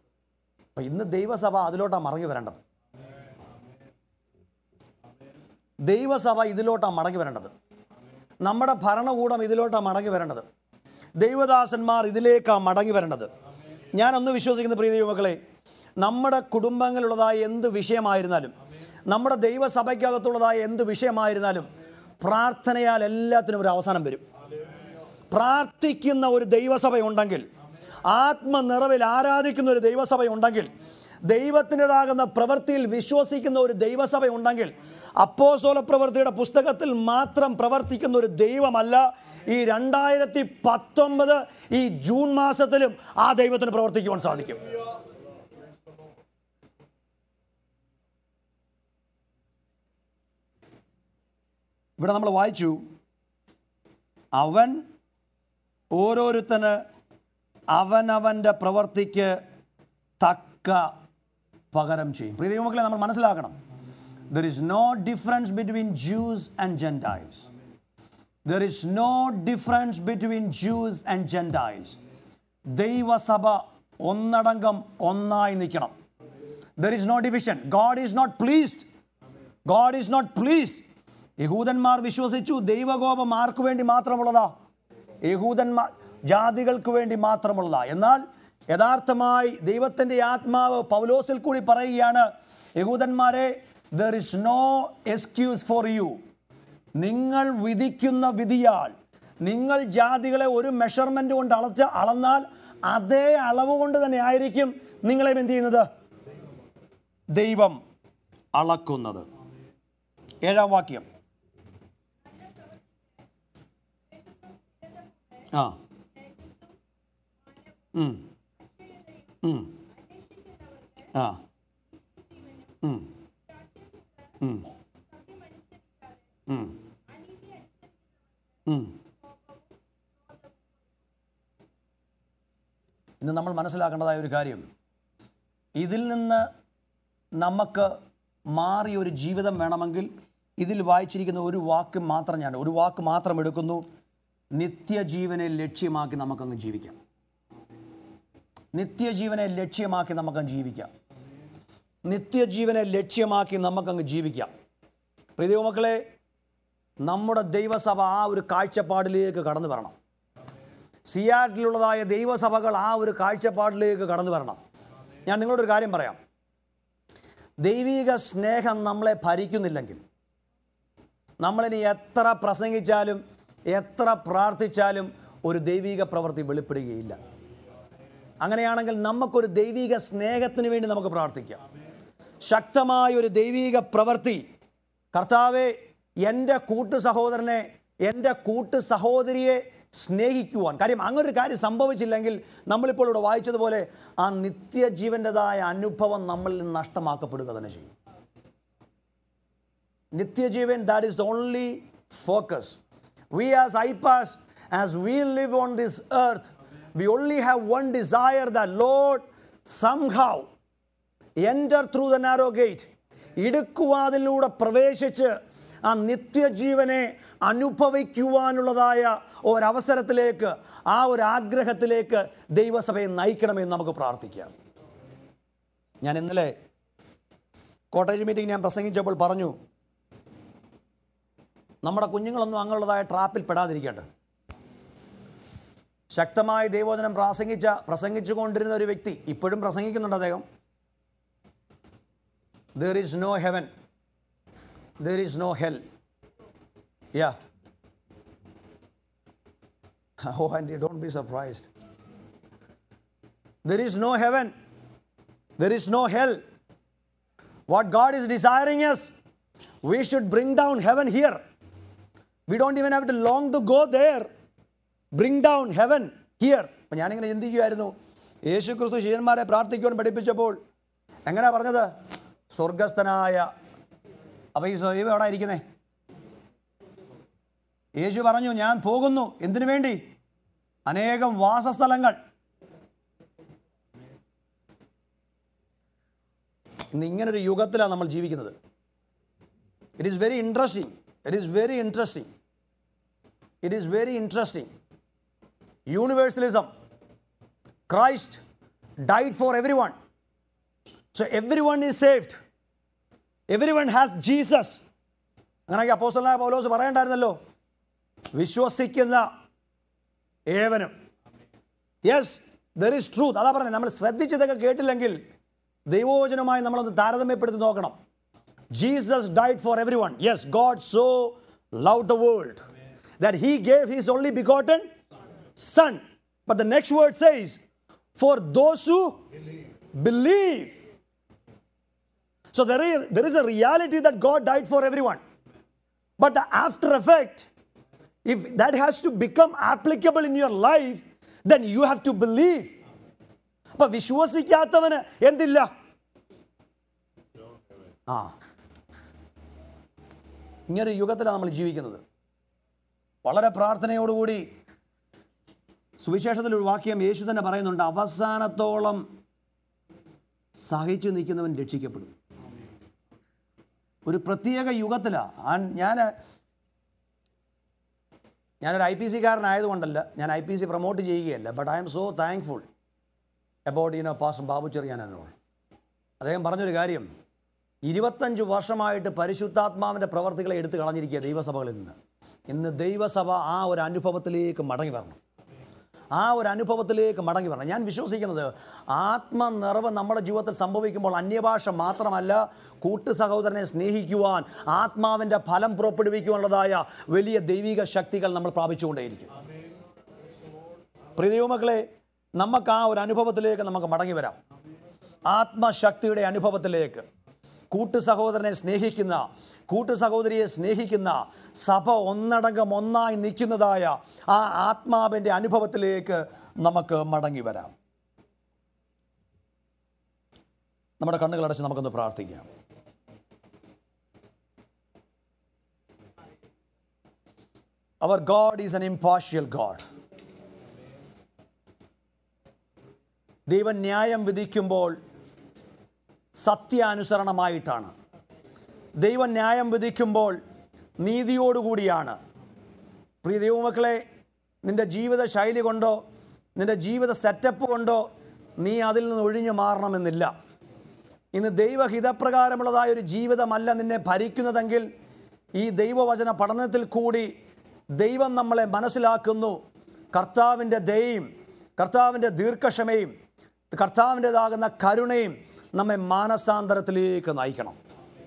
അപ്പം ഇന്ന് ദൈവസഭ അതിലോട്ടാണ് മറങ്ങി വരേണ്ടത് ദൈവസഭ ഇതിലോട്ടാണ് മടങ്ങി വരേണ്ടത് നമ്മുടെ ഭരണകൂടം ഇതിലോട്ടാണ് മടങ്ങി വരേണ്ടത് ദൈവദാസന്മാർ ഇതിലേക്കാണ് മടങ്ങി വരേണ്ടത് ഞാനൊന്ന് വിശ്വസിക്കുന്ന പ്രിയ ദൈവമക്കളെ നമ്മുടെ കുടുംബങ്ങളിലുള്ളതായ എന്ത് വിഷയമായിരുന്നാലും നമ്മുടെ ദൈവസഭയ്ക്കകത്തുള്ളതായ എന്ത് വിഷയമായിരുന്നാലും പ്രാർത്ഥനയാൽ എല്ലാത്തിനും ഒരു അവസാനം വരും പ്രാർത്ഥിക്കുന്ന ഒരു ദൈവസഭയുണ്ടെങ്കിൽ ആത്മനിറവിൽ ആരാധിക്കുന്ന ഒരു ദൈവസഭയുണ്ടെങ്കിൽ ദൈവത്തിൻ്റെതാകുന്ന പ്രവൃത്തിയിൽ വിശ്വസിക്കുന്ന ഒരു ദൈവസഭയുണ്ടെങ്കിൽ അപ്പോസ്തോല പ്രവൃത്തിയുടെ പുസ്തകത്തിൽ മാത്രം പ്രവർത്തിക്കുന്ന ഒരു ദൈവമല്ല ഈ രണ്ടായിരത്തി പത്തൊമ്പത് ഈ ജൂൺ മാസത്തിലും ആ ദൈവത്തിന് പ്രവർത്തിക്കുവാൻ സാധിക്കും ഇവിടെ നമ്മൾ വായിച്ചു അവൻ ഓരോരുത്തന് അവനവൻ്റെ പ്രവർത്തിക്ക് തക്ക പകരം ചെയ്യും പ്രിയ ദൈവമക്കളെ നമ്മൾ മനസ്സിലാക്കണം there is no difference between Jews and Gentiles there is no difference between Jews and Gentiles ദൈവസഭ ഒന്നടങ്കം ഒന്നായി നിൽക്കണം there is no division God is not pleased God is not pleased യഹൂദന്മാർ വിശ്വസിച്ചു ദൈവകോപം ആർക്ക് വേണ്ടി മാത്രമുള്ളതാ യഹൂദന്മാർ ജാതികൾക്ക് വേണ്ടി മാത്രമുള്ളതാ എന്നാൽ യഥാർത്ഥമായി ദൈവത്തിൻ്റെ ആത്മാവ് പൗലോസിൽ കൂടി പറയുകയാണ് യഹൂദന്മാരെ there is no excuse for you നിങ്ങൾ വിധിക്കുന്ന വിധിയാൽ നിങ്ങൾ ജാതികളെ ഒരു മെഷർമെൻ്റ് കൊണ്ട് അളച്ച് അളന്നാൽ അതേ അളവ് കൊണ്ട് തന്നെ ആയിരിക്കും നിങ്ങളെ എന്ത് ചെയ്യുന്നത് ദൈവം അളക്കുന്നത് ഏഴാം വാക്യം ആ ഉം. ഉം. ആ ഉം. ഉം. ഉം. ഉം. ഇന്ന് നമ്മൾ മനസ്സിലാക്കേണ്ടതായ ഒരു കാര്യം ഇതിൽ നിന്ന് നമുക്ക് മാറിയ ഒരു ജീവിതം വേണമെങ്കിൽ ഇതിൽ വായിച്ചിരിക്കുന്ന ഒരു വാക്ക് മാത്രം ഞാൻ ഒരു വാക്ക് മാത്രം എടുക്കുന്നു നിത്യജീവനെ ലക്ഷ്യമാക്കി നമുക്കങ്ങ് ജീവിക്കാം നിത്യജീവനെ ലക്ഷ്യമാക്കി നമുക്കങ്ങ് ജീവിക്കാം നിത്യജീവനെ ലക്ഷ്യമാക്കി നമുക്കങ്ങ് ജീവിക്കാം പ്രിയ ദൈവമക്കളെ നമ്മുടെ ദൈവസഭ ആ ഒരു കാഴ്ചപ്പാടിലേക്ക് കടന്നു വരണം സിയാറ്റിലുള്ളതായ ദൈവസഭകൾ ആ ഒരു കാഴ്ചപ്പാടിലേക്ക് കടന്നു വരണം ഞാൻ നിങ്ങളോടൊരു കാര്യം പറയാം ദൈവിക സ്നേഹം നമ്മളെ ഭരിക്കുന്നില്ലെങ്കിൽ നമ്മളിനി എത്ര പ്രസംഗിച്ചാലും എത്ര പ്രാർത്ഥിച്ചാലും ഒരു ദൈവിക പ്രവൃത്തി വെളിപ്പെടുകയില്ല അങ്ങനെയാണെങ്കിൽ നമുക്കൊരു ദൈവിക സ്നേഹത്തിന് വേണ്ടി നമുക്ക് പ്രാർത്ഥിക്കാം ശക്തമായ ഒരു ദൈവിക പ്രവൃത്തി കർത്താവെ എൻ്റെ കൂട്ടു സഹോദരനെ എൻ്റെ കൂട്ടു സഹോദരിയെ സ്നേഹിക്കുവാൻ കാര്യം അങ്ങനൊരു കാര്യം സംഭവിച്ചില്ലെങ്കിൽ നമ്മളിപ്പോൾ ഇവിടെ വായിച്ചതുപോലെ ആ നിത്യജീവൻ്റെതായ അനുഭവം നമ്മളിൽ നിന്ന് നഷ്ടമാക്കപ്പെടുക തന്നെ ചെയ്യും നിത്യജീവൻ that is the only focus we as I pass as we live on this earth we only have one desire the Lord somehow enter through the narrow gate ഇടുക്കുവാതിലൂടെ പ്രവേശിച്ച് ആ നിത്യജീവനെ അനുഭവിക്കുവാനുള്ളതായ ഒരവസരത്തിലേക്ക് ആ ഒരു ആഗ്രഹത്തിലേക്ക് ദൈവസഭയെ നയിക്കണമെന്ന് നമുക്ക് പ്രാർത്ഥിക്കാം ഞാൻ ഇന്നലെ കോട്ടേജ് മീറ്റിംഗ് ഞാൻ പ്രസംഗിച്ചപ്പോൾ പറഞ്ഞു നമ്മുടെ കുഞ്ഞുങ്ങളൊന്നും അങ്ങനെയുള്ളതായ ട്രാപ്പിൽ പെടാതിരിക്കട്ടെ ശക്തമായ ദൈവോധനം പ്രാസംഗിച്ച പ്രസംഗിച്ചു കൊണ്ടിരുന്ന ഒരു വ്യക്തി ഇപ്പോഴും പ്രസംഗിക്കുന്നുണ്ട് അദ്ദേഹം there is no heaven there is no hell yeah oh and don't be surprised there is no heaven there is no hell what God is desiring is we should bring down heaven here we don't even have to long to go there bring down heaven here അപ്പം ഞാനിങ്ങനെ ചിന്തിക്കുകയായിരുന്നു യേശു ക്രിസ്തു ശിഷ്യന്മാരെ പ്രാർത്ഥിക്കുവാൻ പഠിപ്പിച്ചപ്പോൾ എങ്ങനെയാ പറഞ്ഞത് സ്വർഗസ്ഥനായ അപ്പോൾ ഈ ദൈവം എവിടെ ഇരിക്കുന്നേ യേശു പറഞ്ഞു ഞാൻ പോകുന്നു എന്തിനു വേണ്ടി അനേകം വാസസ്ഥലങ്ങൾ ഇന്ന് ഇങ്ങനൊരു യുഗത്തിലാണ് നമ്മൾ ജീവിക്കുന്നത് it is very interesting it is very interesting it is very interesting universalism Christ died for every one so every one is saved every one has Jesus അങ്ങനെയെങ്കിൽ അപ്പോസ്തലനായ പൗലോസ് പറയണ്ടായിരുന്നല്ലോ വിശ്വസിക്കുന്ന ഏവനും യെസ് ദർ ഇസ് ട്രൂത്ത് അതാ പറഞ്ഞത് നമ്മൾ ശ്രദ്ധിച്ചതൊക്കെ കേട്ടില്ലെങ്കിൽ ദൈവോചനമായി നമ്മളൊന്ന് താരതമ്യപ്പെടുത്തി നോക്കണം Jesus died for every one yes God so love the world that he gave his only begotten son but the next word says for those who believe So there is, there is a reality that God died for everyone. But the after effect, if that has to become applicable in your life, then you have to believe. അപ്പൊ വിശ്വസിക്കാത്തവന് എന്തില്ല ആ ഇങ്ങനൊരു യുഗത്തിലാണ് നമ്മൾ ജീവിക്കുന്നത് വളരെ പ്രാർത്ഥനയോടുകൂടി സുവിശേഷത്തിൽ ഒരു വാക്യം യേശു തന്നെ പറയുന്നുണ്ട് അവസാനത്തോളം സഹിച്ചു നിൽക്കുന്നവൻ രക്ഷിക്കപ്പെടും ഒരു പ്രത്യേക യുഗത്തിലാണ് ഞാൻ ഞാനൊരു ഐ പി സിക്കാരനായതുകൊണ്ടല്ല ഞാൻ ഐ പി സി പ്രൊമോട്ട് ചെയ്യുകയല്ല but I'm so thankful about you know pastor Babu ചെറിയാനോട് അദ്ദേഹം പറഞ്ഞൊരു കാര്യം ഇരുപത്തഞ്ച് വർഷമായിട്ട് പരിശുദ്ധാത്മാവിൻ്റെ പ്രവർത്തികളെ എടുത്തു കളഞ്ഞിരിക്കുക ദൈവസഭകളിൽ നിന്ന് ഇന്ന് ദൈവസഭ ആ ഒരു അനുഭവത്തിലേക്ക് മടങ്ങി വരണം ആ ഒരു അനുഭവത്തിലേക്ക് മടങ്ങി വരണം ഞാൻ വിശ്വസിക്കുന്നത് ആത്മനിറവ് നമ്മുടെ ജീവിതത്തിൽ സംഭവിക്കുമ്പോൾ അന്യഭാഷ മാത്രമല്ല കൂട്ടു സഹോദരനെ സ്നേഹിക്കുവാൻ ആത്മാവിൻ്റെ ഫലം പുറപ്പെടുവിക്കുവാനുള്ളതായ വലിയ ദൈവിക ശക്തികൾ നമ്മൾ പ്രാപിച്ചുകൊണ്ടേയിരിക്കും പ്രിയ ദൈവമക്കളെ നമുക്ക് ആ ഒരു അനുഭവത്തിലേക്ക് നമുക്ക് മടങ്ങി വരാം ആത്മശക്തിയുടെ അനുഭവത്തിലേക്ക് കൂട്ടു സഹോദരനെ സ്നേഹിക്കുന്ന കൂട്ടു സഹോദരിയെ സ്നേഹിക്കുന്ന സഭ ഒന്നടങ്കം ഒന്നായി നിൽക്കുന്നതായ ആ ആത്മാവിൻ്റെ അനുഭവത്തിലേക്ക് നമുക്ക് മടങ്ങി വരാം നമ്മുടെ കണ്ണുകളടച്ച് നമുക്കൊന്ന് പ്രാർത്ഥിക്കാം our God is an impartial God ദൈവം ന്യായം വിധിക്കുമ്പോൾ സത്യാനുസരണമായിട്ടാണ് ദൈവം ന്യായം വിധിക്കുമ്പോൾ നീതിയോടുകൂടിയാണ് പ്രിയ ദൈവമക്കളെ നിൻ്റെ ജീവിത ശൈലി കൊണ്ടോ നിൻ്റെ ജീവിത സെറ്റപ്പ് കൊണ്ടോ നീ അതിൽ നിന്ന് ഒഴിഞ്ഞു മാറണമെന്നില്ല ഇന്ന് ദൈവഹിതപ്രകാരമുള്ളതായ ഒരു ജീവിതമല്ല നിന്നെ ഭരിക്കുന്നതെങ്കിൽ ഈ ദൈവവചന പഠനത്തിൽ കൂടി ദൈവം നമ്മളെ മനസ്സിലാക്കുന്നു കർത്താവിൻ്റെ ദയയും കർത്താവിൻ്റെ ദീർഘക്ഷമയും കർത്താവിൻ്റെതാകുന്ന കരുണയും നമ്മെ മാനസാന്തരത്തിലേക്ക് നയിക്കണം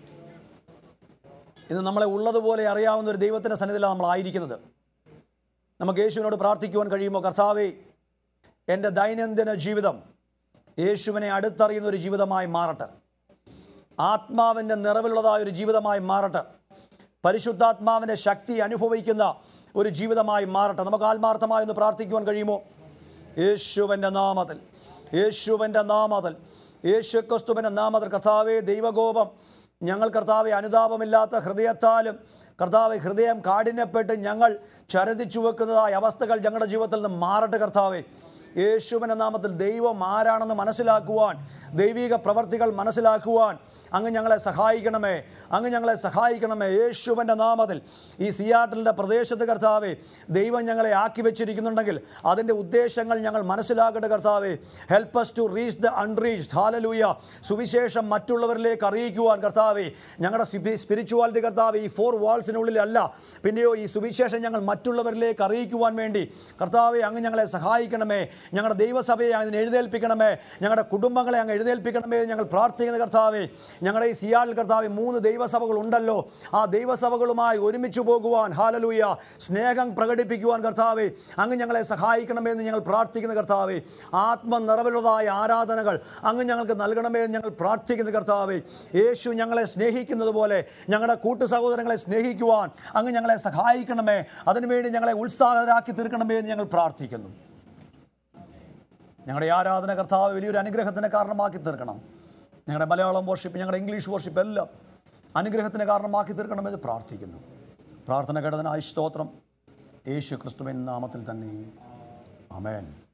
ഇന്ന് നമ്മളെ ഉള്ളതുപോലെ അറിയാവുന്ന ഒരു ദൈവത്തിൻ്റെ സന്നിധിയിലാണ് നമ്മളായിരിക്കുന്നത് നമുക്ക് യേശുവിനോട് പ്രാർത്ഥിക്കുവാൻ കഴിയുമോ കർത്താവേ എൻ്റെ ദൈനംദിന ജീവിതം യേശുവിനെ അടുത്തറിയുന്ന ഒരു ജീവിതമായി മാറട്ടെ ആത്മാവിൻ്റെ നിറവിലുള്ളതായ ഒരു ജീവിതമായി മാറട്ടെ പരിശുദ്ധാത്മാവിൻ്റെ ശക്തി അനുഭവിക്കുന്ന ഒരു ജീവിതമായി മാറട്ടെ നമുക്ക് ആത്മാർത്ഥമായി ഒന്ന് പ്രാർത്ഥിക്കുവാൻ കഴിയുമോ യേശുവിൻ്റെ നാമത്തിൽ യേശുവിൻ്റെ നാമത്തിൽ യേശു ക്രിസ്തുവിൻ്റെ നാമത്തിൽ കർത്താവെ ദൈവകോപം ഞങ്ങൾ കർത്താവെ അനുതാപമില്ലാത്ത ഹൃദയത്താലും കർത്താവെ ഹൃദയം കാഠിന്യപ്പെട്ട് ഞങ്ങൾ ചരതിച്ചു വെക്കുന്നതായ അവസ്ഥകൾ ഞങ്ങളുടെ ജീവിതത്തിൽ നിന്ന് മാറട്ടെ കർത്താവെ യേശുവിൻ്റെ നാമത്തിൽ ദൈവം ആരാണെന്ന് മനസ്സിലാക്കുവാൻ ദൈവിക പ്രവർത്തികൾ മനസ്സിലാക്കുവാൻ അങ്ങ് ഞങ്ങളെ സഹായിക്കണമേ അങ്ങ് ഞങ്ങളെ സഹായിക്കണമേ യേശുവിൻ്റെ നാമത്തിൽ ഈ സിയാട്ടലിൻ്റെ പ്രദേശത്ത് കർത്താവെ ദൈവം ഞങ്ങളെ ആക്കി വെച്ചിരിക്കുന്നുണ്ടെങ്കിൽ അതിൻ്റെ ഉദ്ദേശങ്ങൾ ഞങ്ങൾ മനസ്സിലാക്കട്ടെ കർത്താവെ help us to reach the unreached hallelujah സുവിശേഷം മറ്റുള്ളവരിലേക്ക് അറിയിക്കുവാൻ കർത്താവെ ഞങ്ങളുടെ സ്പിരിച്വാലിറ്റി കർത്താവ് ഈ ഫോർ വാൾസിനുള്ളിലല്ല പിന്നെയോ ഈ സുവിശേഷം ഞങ്ങൾ മറ്റുള്ളവരിലേക്ക് അറിയിക്കുവാൻ വേണ്ടി കർത്താവെ അങ്ങ് ഞങ്ങളെ സഹായിക്കണമേ ഞങ്ങളുടെ ദൈവസഭയെ അതിന് എഴുന്നേൽപ്പിക്കണമേ ഞങ്ങളുടെ കുടുംബങ്ങളെ അങ്ങ് എഴുന്നേൽപ്പിക്കണമേ എന്ന് ഞങ്ങൾ പ്രാർത്ഥിക്കുന്ന കർത്താവെ ഞങ്ങളുടെ ഈ സിയാൽ കർത്താവ് മൂന്ന് ദൈവസഭകൾ ഉണ്ടല്ലോ ആ ദൈവസഭകളുമായി ഒരുമിച്ച് പോകുവാൻ ഹാലലൂയ സ്നേഹം പ്രകടിപ്പിക്കുവാൻ കർത്താവെ അങ്ങ് ഞങ്ങളെ സഹായിക്കണമേ എന്ന് ഞങ്ങൾ പ്രാർത്ഥിക്കുന്ന കർത്താവെ ആത്മനിറവിലുള്ളതായ ആരാധനകൾ അങ്ങ് ഞങ്ങൾക്ക് നൽകണമേ എന്ന് ഞങ്ങൾ പ്രാർത്ഥിക്കുന്ന കർത്താവെ യേശു ഞങ്ങളെ സ്നേഹിക്കുന്നത് പോലെ ഞങ്ങളുടെ കൂട്ടു സഹോദരങ്ങളെ സ്നേഹിക്കുവാൻ അങ്ങ് ഞങ്ങളെ സഹായിക്കണമേ അതിനുവേണ്ടി ഞങ്ങളെ ഉത്സാഹരാക്കി തീർക്കണമേ എന്ന് ഞങ്ങൾ പ്രാർത്ഥിക്കുന്നു ഞങ്ങളുടെ ഈ ആരാധന കർത്താവ് വലിയൊരു അനുഗ്രഹത്തിന് കാരണമാക്കി തീർക്കണം ഞങ്ങളുടെ മലയാളം വർഷിപ്പ് ഞങ്ങളുടെ ഇംഗ്ലീഷ് വർഷിപ്പ് എല്ലാം അനുഗ്രഹത്തിന് കാരണമാക്കി തീർക്കണമെന്ന് പ്രാർത്ഥിക്കുന്നു പ്രാർത്ഥന കേട്ടതിനായി സ്തോത്രം യേശു ക്രിസ്തുവിൻ നാമത്തിൽ തന്നെ അമേൻ